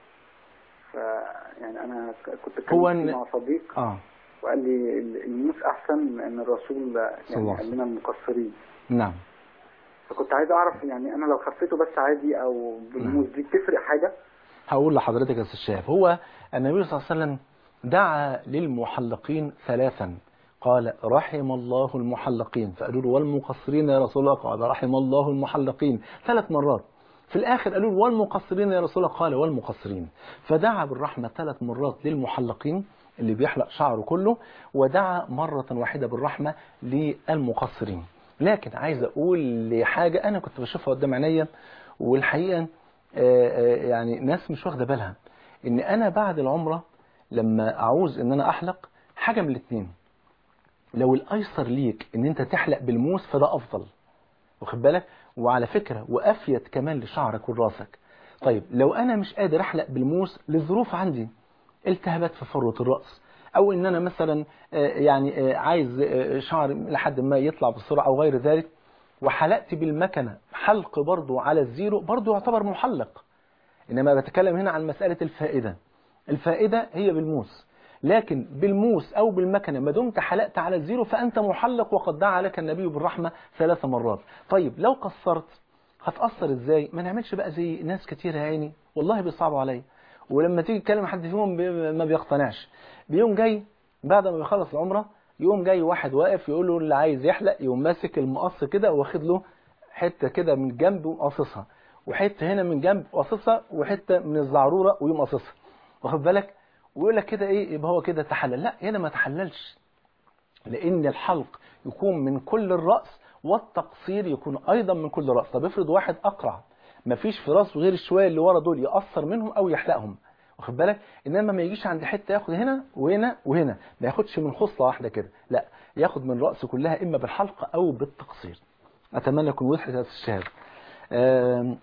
ف يعني انا ك- كنت هو اتكلمت إن- مع صديق اه وقال لي ال- الموس احسن لان الرسول صلى الله يعني عليه قال لنا المقصرين نعم فكنت عايز اعرف يعني انا لو خفيته بس عادي او بالموس دي بتفرق حاجة؟ هقول لحضرتك يا استاذ شهاب هو النبي صلى الله عليه وسلم دعا للمحلقين ثلاثا قال رحم الله المحلقين فقالوا له والمقصرين يا رسول الله قال رحم الله المحلقين ثلاث مرات في الآخر قالوا له والمقصرين يا رسول الله قال والمقصرين فدعا بالرحمة ثلاث مرات للمحلقين اللي بيحلق شعره كله ودعا مرة واحدة بالرحمة للمقصرين لكن عايز أقول لحاجة أنا كنت بشوفها قدام عينيا والحقيقة آه، آه، يعني ناس مش واخدة بالها إن أنا بعد العمرة لما أعوز إن أنا أحلق حاجة من الاتنين لو الأيسر ليك إن أنت تحلق بالموس فده أفضل واخد بالك وعلى فكرة وأفيد كمان لشعرك وراسك طيب لو أنا مش قادر أحلق بالموس لظروف عندي التهابات في فروة الرأس أو إن أنا مثلا آه، يعني آه، عايز آه، شعر لحد ما يطلع بسرعة أو غير ذلك وحلقت بالمكنة حلق برضو على الزيرو برضو يعتبر محلق إنما بتكلم هنا عن مسألة الفائدة الفائدة هي بالموس لكن بالموس أو بالمكنة ما دمت حلقت على الزيرو فأنت محلق وقد دعا لك النبي بالرحمة ثلاث مرات طيب لو قصرت هتأثر ازاي ما نعملش بقى زي ناس كتير يا عيني والله بيصعبوا عليا ولما تيجي تكلم حد فيهم بي- ما بيقتنعش بيوم جاي بعد ما بيخلص العمرة يقوم جاي واحد واقف يقول له اللي عايز يحلق يقوم ماسك المقص كده واخد له حتة كده من جنب وقاصصها وحتة هنا من جنب قاصصها وحتة من الزعرورة ويقوم قاصصها واخد بالك ويقول لك كده ايه يبقى هو كده تحلل لا هنا ما تحللش لان الحلق يكون من كل الرأس والتقصير يكون ايضا من كل رأس طب افرض واحد اقرع مفيش في راسه غير الشويه اللي ورا دول يقصر منهم او يحلقهم واخد بالك انما ما يجيش عند حته ياخد هنا وهنا وهنا ما ياخدش من خصله واحده كده لا ياخد من راسه كلها اما بالحلق او بالتقصير اتمنى يكون وضحت هذا الشهاده آم،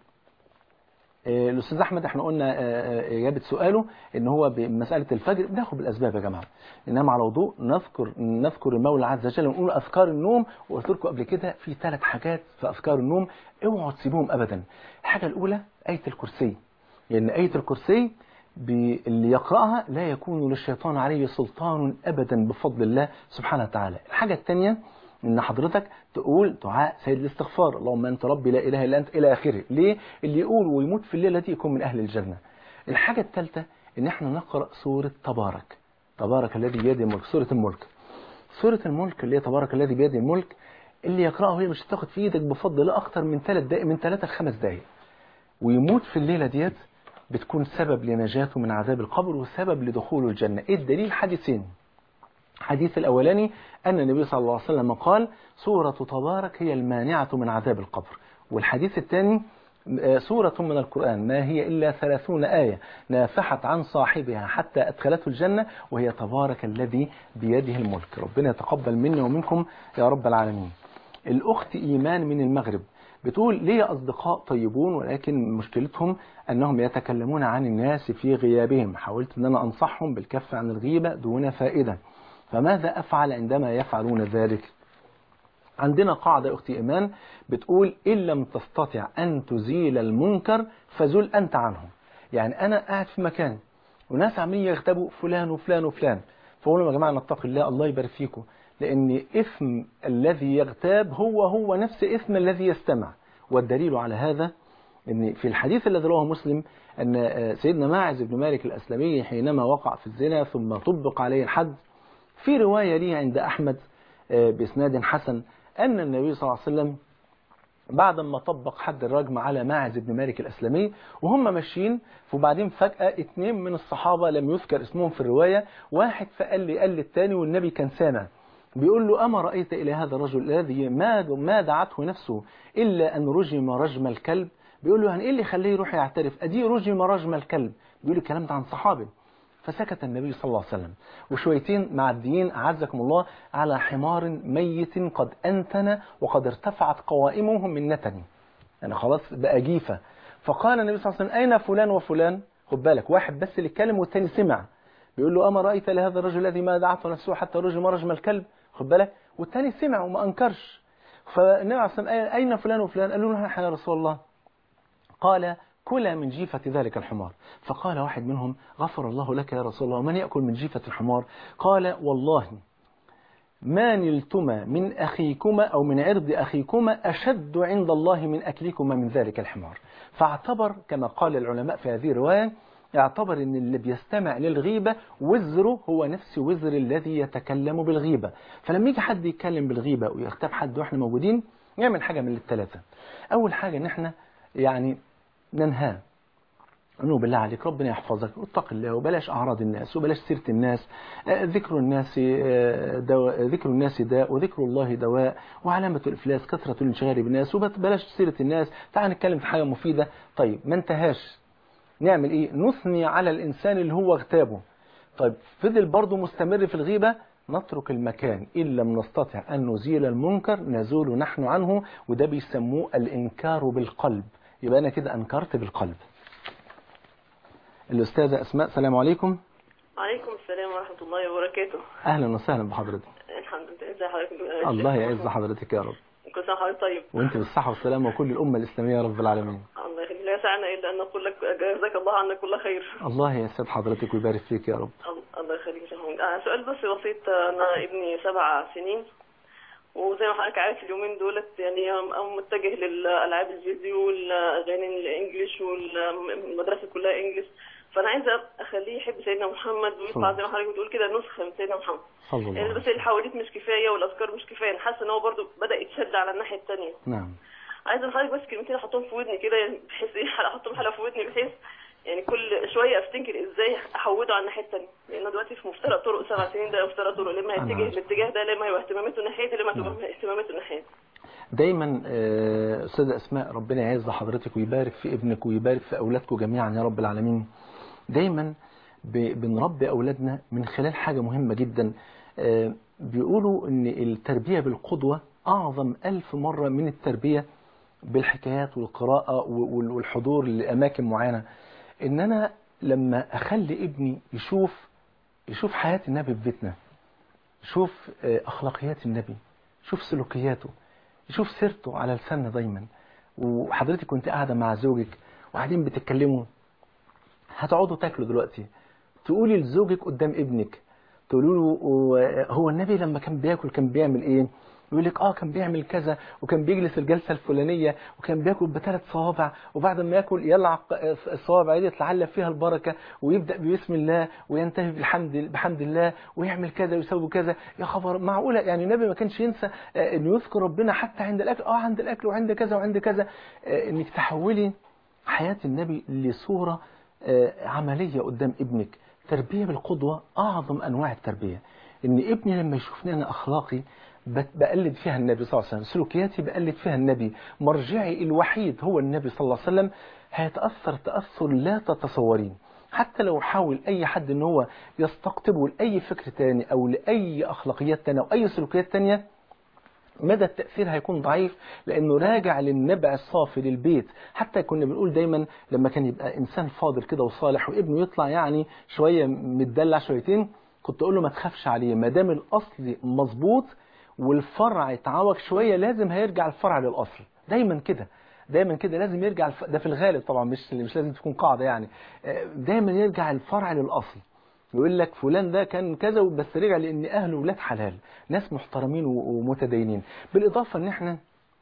آه، الاستاذ احمد احنا قلنا آه، آه، اجابه سؤاله ان هو بمساله الفجر بناخد بالاسباب يا جماعه انما على وضوء نذكر نذكر المولى عز وجل ونقول اذكار النوم وقلت لكم قبل كده في ثلاث حاجات في اذكار النوم اوعوا تسيبوهم ابدا الحاجه الاولى ايه الكرسي لان ايه الكرسي ب- اللي يقراها لا يكون للشيطان عليه سلطان ابدا بفضل الله سبحانه وتعالى الحاجه الثانيه ان حضرتك تقول دعاء سيد الاستغفار اللهم انت ربي لا اله الا انت الى اخره ليه اللي يقول ويموت في الليله دي يكون من اهل الجنه الحاجه الثالثه ان احنا نقرا سوره تبارك تبارك الذي بيده الملك سوره الملك سوره الملك اللي هي تبارك الذي بيده الملك اللي يقراها هي مش هتاخد في ايدك بفضل الله اكتر من ثلاث دقائق من ثلاثه لخمس دقائق ويموت في الليله ديت بتكون سبب لنجاته من عذاب القبر وسبب لدخوله الجنه ايه الدليل حديثين الحديث الأولاني أن النبي صلى الله عليه وسلم قال سورة تبارك هي المانعة من عذاب القبر والحديث الثاني آه، سورة من القرآن ما هي إلا ثلاثون آية نافحت عن صاحبها حتى أدخلته الجنة وهي تبارك الذي بيده الملك ربنا يتقبل منا ومنكم يا رب العالمين الأخت إيمان من المغرب بتقول لي أصدقاء طيبون ولكن مشكلتهم أنهم يتكلمون عن الناس في غيابهم حاولت أن أنا أنصحهم بالكف عن الغيبة دون فائدة فماذا أفعل عندما يفعلون ذلك عندنا قاعدة أختي إيمان بتقول إن لم تستطع أن تزيل المنكر فزل أنت عنه يعني أنا قاعد في مكان وناس عمالين يغتابوا فلان وفلان وفلان فقول لهم يا جماعة نتقي الله الله يبارك فيكم لأن إثم الذي يغتاب هو هو نفس إثم الذي يستمع والدليل على هذا ان في الحديث الذي رواه مسلم ان آه، سيدنا ماعز بن مالك الاسلمي حينما وقع في الزنا ثم طبق عليه الحد في روايه لي عند احمد آه، باسناد حسن ان النبي صلى الله عليه وسلم بعد ما طبق حد الرجم على ماعز بن مالك الاسلمي وهم ماشيين وبعدين فجاه اثنين من الصحابه لم يذكر اسمهم في الروايه واحد فقال لي قال للثاني والنبي كان سامع بيقول له أما رأيت إلى هذا الرجل الذي ما ما دعته نفسه إلا أن رجم رجم الكلب بيقول له يعني إيه اللي يخليه يروح يعترف أدي رجم رجم الكلب بيقول الكلام ده عن صحابي فسكت النبي صلى الله عليه وسلم وشويتين معديين أعزكم الله على حمار ميت قد أنتن وقد ارتفعت قوائمه من نتن يعني خلاص بقى جيفة فقال النبي صلى الله عليه وسلم أين فلان وفلان خد بالك واحد بس اللي اتكلم والتاني سمع بيقول له أما رأيت لهذا الرجل الذي ما دعته نفسه حتى رجم رجم الكلب خد بالك والتاني سمع وما أنكرش فالنبي عليه الصلاة والسلام أين فلان وفلان قالوا له نحن يا رسول الله قال كلا من جيفة ذلك الحمار فقال واحد منهم غفر الله لك يا رسول الله ومن يأكل من جيفة الحمار قال والله ما نلتما من أخيكما أو من عرض أخيكما أشد عند الله من أكلكما من ذلك الحمار فاعتبر كما قال العلماء في هذه الرواية اعتبر ان اللي بيستمع للغيبة وزره هو نفس وزر الذي يتكلم بالغيبة فلما يجي حد يتكلم بالغيبة ويغتاب حد واحنا موجودين يعمل حاجة من الثلاثة اول حاجة ان احنا يعني ننهاه انه بالله عليك ربنا يحفظك واتق الله وبلاش اعراض الناس وبلاش سيره الناس آه، ذكر الناس آه، دواء ذكر الناس داء وذكر الله دواء وعلامه الافلاس كثره الانشغال بالناس وبلاش سيره الناس تعال نتكلم في حاجه مفيده طيب ما انتهاش نعمل ايه نثني على الانسان اللي هو اغتابه طيب فضل برضه مستمر في الغيبه نترك المكان إن لم نستطع أن نزيل المنكر نزول نحن عنه وده بيسموه الإنكار بالقلب يبقى أنا كده أنكرت بالقلب الأستاذة أسماء السلام عليكم وعليكم السلام ورحمة الله وبركاته أهلا وسهلا بحضرتك الحمد لله ازي حضرتك الله يعز حضرتك يا رب كل سنة وحضرتك طيب وانت بالصحة والسلامة وكل الأمة الإسلامية يا رب العالمين الله يخليك لا يسعنا إلا أن نقول لك جزاك الله عنا كل خير الله يسعد حضرتك ويبارك فيك يا رب ال- الله يخليك يا شيخ محمود آه سؤال بس بسيط أنا ابني سبع سنين وزي ما حضرتك عارف اليومين دولت يعني أم متجه للألعاب الفيديو والأغاني الإنجليش والمدرسة كلها إنجليش فأنا عايزة أخليه يحب سيدنا محمد ويطلع زي ما حضرتك بتقول كده نسخة من سيدنا محمد صلى الله يعني عليه بس الحواديت مش كفاية والأذكار مش كفاية أنا حاسة إن هو برضه بدأ يتشد على الناحية التانية نعم عايزه من حضرتك بس كلمتين احطهم في ودني كده يعني بحيث ايه احطهم حلقه في ودني بحيث يعني كل شويه افتكر ازاي احوده على الناحيه الثانيه لان دلوقتي في مفترق طرق سبع سنين ده مفترق طرق لما أنا هيتجه عارف. الاتجاه ده لما هيبقى اهتماماته ناحيتي لما تبقى اهتماماته ناحيتي دايما آه، أستاذة أسماء ربنا يعز حضرتك ويبارك في ابنك ويبارك في أولادكم جميعا يا رب العالمين دايما ب- بنربي أولادنا من خلال حاجة مهمة جدا آه، بيقولوا أن التربية بالقدوة أعظم ألف مرة من التربية بالحكايات والقراءة وال- والحضور لأماكن معينة إن أنا لما أخلي ابني يشوف يشوف حياة النبي في بيتنا يشوف آه، أخلاقيات النبي يشوف سلوكياته يشوف سيرته على لساننا دايما وحضرتك كنت قاعدة مع زوجك وقاعدين بتتكلموا هتقعدوا تاكلوا دلوقتي تقولي لزوجك قدام ابنك تقولوا له و- هو النبي لما كان بياكل كان بيعمل ايه يقول لك اه كان بيعمل كذا وكان بيجلس الجلسه الفلانيه وكان بياكل بثلاث صوابع وبعد ما ياكل يلعق الصوابع دي يتعلق فيها البركه ويبدا بسم الله وينتهي بالحمد بحمد الله ويعمل كذا ويسوي كذا يا خبر معقوله يعني النبي ما كانش ينسى آه، انه يذكر ربنا حتى عند الاكل اه عند الاكل وعند كذا وعند كذا آه، انك تحولي حياه النبي لصوره آه، عمليه قدام ابنك تربيه بالقدوه اعظم انواع التربيه ان ابني لما يشوفني انا اخلاقي بت- بقلد فيها النبي صلى الله عليه وسلم سلوكياتي بقلد فيها النبي مرجعي الوحيد هو النبي صلى الله عليه وسلم هيتأثر تأثر لا تتصورين حتى لو حاول أي حد إن هو يستقطبه لأي فكر تاني أو لأي أخلاقيات تانية أو أي سلوكيات تانية مدى التأثير هيكون ضعيف لأنه راجع للنبع الصافي للبيت حتى كنا بنقول دايما لما كان يبقى إنسان فاضل كده وصالح وابنه يطلع يعني شوية متدلع شويتين كنت أقول له ما تخافش عليه ما دام الأصل مظبوط والفرع اتعوج شوية لازم هيرجع الفرع للأصل دايما كده دايما كده لازم يرجع الف... ده في الغالب طبعا مش مش لازم تكون قاعدة يعني آه، دايما يرجع الفرع للأصل يقول لك فلان ده كان كذا بس رجع لان اهله ولاد حلال ناس محترمين و- ومتدينين بالاضافه ان احنا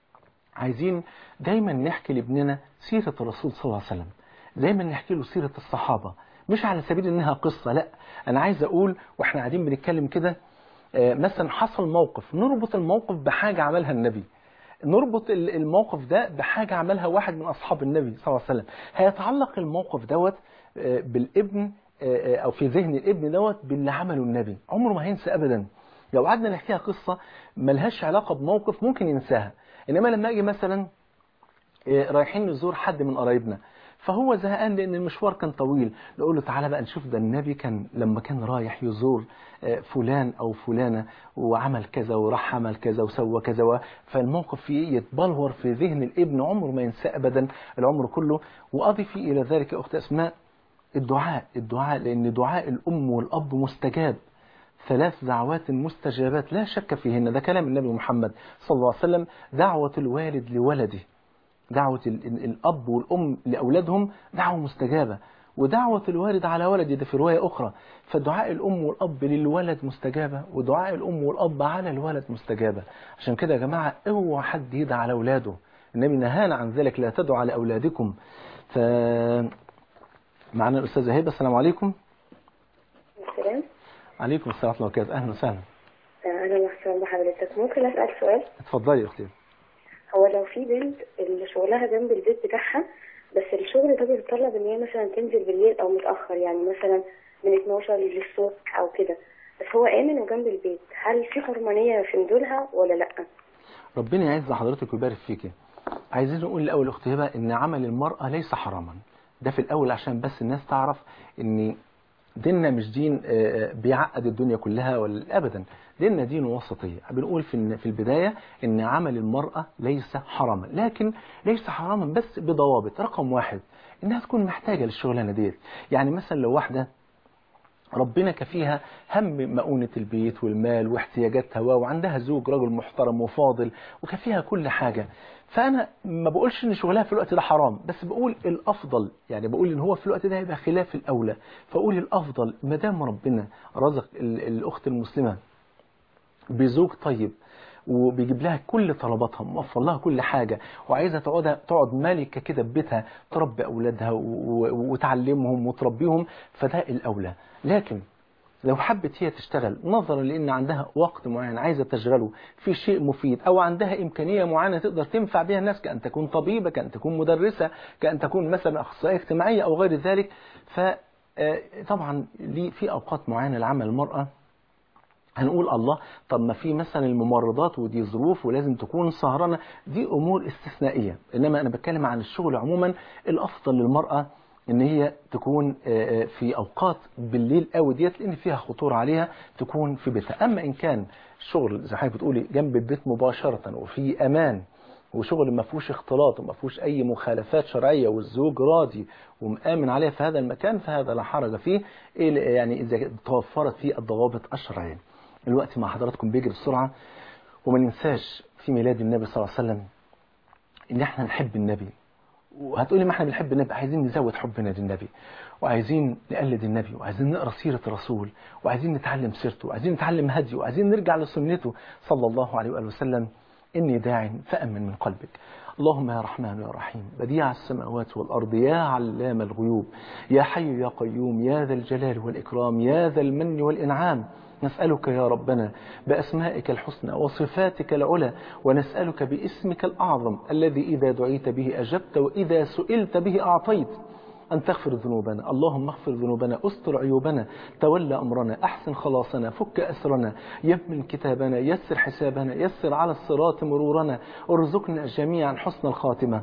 عايزين دايما نحكي لابننا سيره الرسول صلى الله عليه وسلم دايما نحكي له سيره الصحابه مش على سبيل انها قصه لا انا عايز اقول واحنا قاعدين بنتكلم كده آه، مثلا حصل موقف نربط الموقف بحاجه عملها النبي نربط ال- الموقف ده بحاجة عملها واحد من أصحاب النبي صلى الله عليه وسلم هيتعلق الموقف دوت آه، بالابن آه، آه، أو في ذهن الابن دوت باللي عمله النبي عمره ما هينسى أبدا لو قعدنا نحكيها قصة ملهاش علاقة بموقف ممكن ينساها إنما لما أجي مثلا آه، رايحين نزور حد من قرايبنا فهو زهقان لان المشوار كان طويل نقول له تعالى بقى نشوف ده النبي كان لما كان رايح يزور آه، فلان او فلانه وعمل كذا وراح عمل كذا وسوى كذا و- فالموقف فيه يتبلور في ذهن الابن عمره ما ينساه ابدا العمر كله واضفي الى ذلك يا اخت اسماء الدعاء الدعاء لان دعاء الام والاب مستجاب ثلاث دعوات مستجابات لا شك فيهن ده كلام النبي محمد صلى الله عليه وسلم دعوة الوالد لولده دعوة ال- ال- الأب والأم لأولادهم دعوة مستجابة ودعوة الوالد على ولده ده في رواية أخرى فدعاء الأم والأب للولد مستجابة ودعاء الأم والأب على الولد مستجابة عشان كده يا جماعة اوعى حد يدعى على أولاده النبي نهانا عن ذلك لا تدعوا على أولادكم ف معنا الأستاذة هبة السلام عليكم السلام عليكم السلام ورحمة الله وبركاته أهلا وسهلا اهلا وسهلا بحضرتك ممكن اسال سؤال اتفضلي يا أختي هو لو في بنت اللي شغلها جنب البيت بتاعها بس الشغل ده بيتطلب ان هي مثلا تنزل بالليل او متاخر يعني مثلا من 12 للصبح او كده بس هو امن وجنب البيت هل في حرمانيه في نزولها ولا لا ربنا يعز حضرتك ويبارك فيك عايزين نقول الاول اخت هبه ان عمل المراه ليس حراما ده في الاول عشان بس الناس تعرف ان ديننا مش دين آه، بيعقد الدنيا كلها ولا ابدا ديننا دين وسطيه بنقول في في البدايه ان عمل المراه ليس حراما لكن ليس حراما بس بضوابط رقم واحد انها تكون محتاجه للشغلانه ديت يعني مثلا لو واحده ربنا كفيها هم مؤونة البيت والمال واحتياجاتها وعندها زوج رجل محترم وفاضل وكفيها كل حاجة فأنا ما بقولش إن شغلها في الوقت ده حرام بس بقول الأفضل يعني بقول إن هو في الوقت ده يبقى خلاف الأولى فأقول الأفضل ما دام ربنا رزق ال- الأخت المسلمة بزوج طيب وبيجيب لها كل طلباتها موفر لها كل حاجة وعايزة تقعد تقعد مالكة كده في بيتها تربي أولادها و- و- وتعلمهم وتربيهم فده الأولى لكن لو حبت هي تشتغل نظرا لأن عندها وقت معين عايزة تشغله في شيء مفيد أو عندها إمكانية معينة تقدر تنفع بها الناس كأن تكون طبيبة كأن تكون مدرسة كأن تكون مثلا أخصائية اجتماعية أو غير ذلك فطبعا ليه في أوقات معينة لعمل المرأة هنقول الله طب ما في مثلا الممرضات ودي ظروف ولازم تكون سهرانة دي أمور استثنائية إنما أنا بتكلم عن الشغل عموما الأفضل للمرأة إن هي تكون آه، آه، في أوقات بالليل قوي ديت لأن فيها خطورة عليها تكون في بيتها أما إن كان الشغل زي حضرتك بتقولي جنب البيت مباشرة وفي أمان وشغل ما فيهوش اختلاط وما فيهوش أي مخالفات شرعية والزوج راضي ومآمن عليها في هذا المكان فهذا لا حرج فيه إيه يعني إذا توفرت فيه الضوابط الشرعية الوقت مع حضراتكم بيجري بسرعة وما ننساش في ميلاد النبي صلى الله عليه وسلم ان احنا نحب النبي وهتقولي ما احنا بنحب النبي عايزين نزود حبنا للنبي وعايزين نقلد النبي وعايزين نقرا سيره الرسول وعايزين نتعلم سيرته وعايزين نتعلم هديه وعايزين نرجع لسنته صلى الله عليه واله وسلم اني داع فامن من قلبك اللهم يا رحمن يا رحيم بديع السماوات والارض يا علام الغيوب يا حي يا قيوم يا ذا الجلال والاكرام يا ذا المن والانعام نسألك يا ربنا بأسمائك الحسنى وصفاتك العلى ونسألك باسمك الأعظم الذي إذا دعيت به أجبت وإذا سئلت به أعطيت أن تغفر ذنوبنا اللهم اغفر ذنوبنا استر عيوبنا تولى أمرنا أحسن خلاصنا فك أسرنا يمن كتابنا يسر حسابنا يسر على الصراط مرورنا ارزقنا جميعا حسن الخاتمة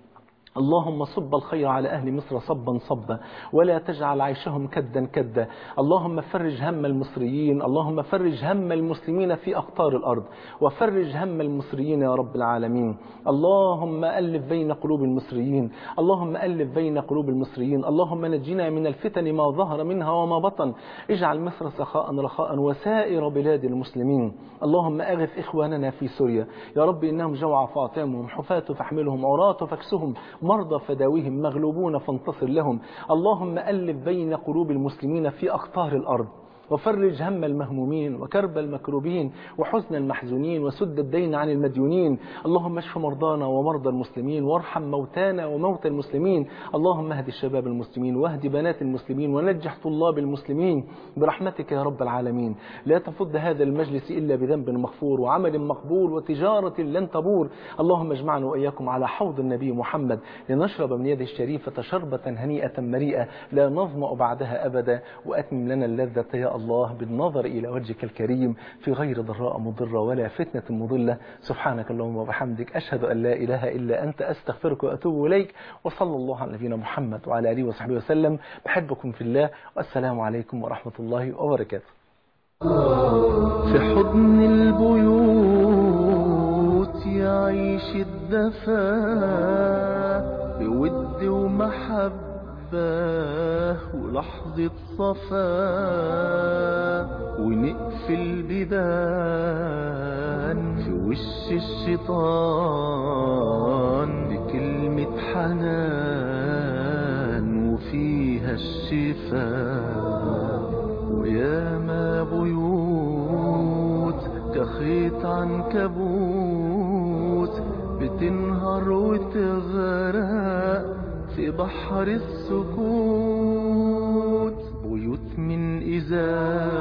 اللهم صب الخير على أهل مصر صبا صبا ولا تجعل عيشهم كدا كدا اللهم فرج هم المصريين اللهم فرج هم المسلمين في أقطار الأرض وفرج هم المصريين يا رب العالمين اللهم ألف بين قلوب المصريين اللهم ألف بين قلوب المصريين اللهم نجنا من الفتن ما ظهر منها وما بطن اجعل مصر سخاء رخاء وسائر بلاد المسلمين اللهم أغث إخواننا في سوريا يا رب إنهم جوع فاطمهم حفاة فاحملهم عراة فاكسهم مرضى فداويهم مغلوبون فانتصر لهم اللهم ألف بين قلوب المسلمين في أقطار الأرض وفرج هم المهمومين وكرب المكروبين وحزن المحزونين وسد الدين عن المديونين اللهم اشف مرضانا ومرضى المسلمين وارحم موتانا وموتى المسلمين اللهم اهد شباب المسلمين واهد بنات المسلمين ونجح طلاب المسلمين برحمتك يا رب العالمين لا تفض هذا المجلس إلا بذنب مغفور وعمل مقبول وتجارة لن تبور اللهم اجمعنا وإياكم على حوض النبي محمد لنشرب من يده الشريفة شربة هنيئة مريئة لا نظمأ بعدها أبدا وأتمم لنا اللذة يا الله بالنظر إلى وجهك الكريم في غير ضراء مضرة ولا فتنة مضلة سبحانك اللهم وبحمدك أشهد أن لا إله إلا أنت أستغفرك وأتوب إليك وصلى الله على نبينا محمد وعلى آله وصحبه وسلم بحبكم في الله والسلام عليكم ورحمة الله وبركاته في حضن البيوت يعيش الدفا بود ومحبة ولحظة صفا ونقفل بيبان في وش الشيطان بكلمة حنان وفيها الشفاء وياما بيوت كخيط عنكبوت بتنهار وتغرق في بحر السكوت بيوت من إزاز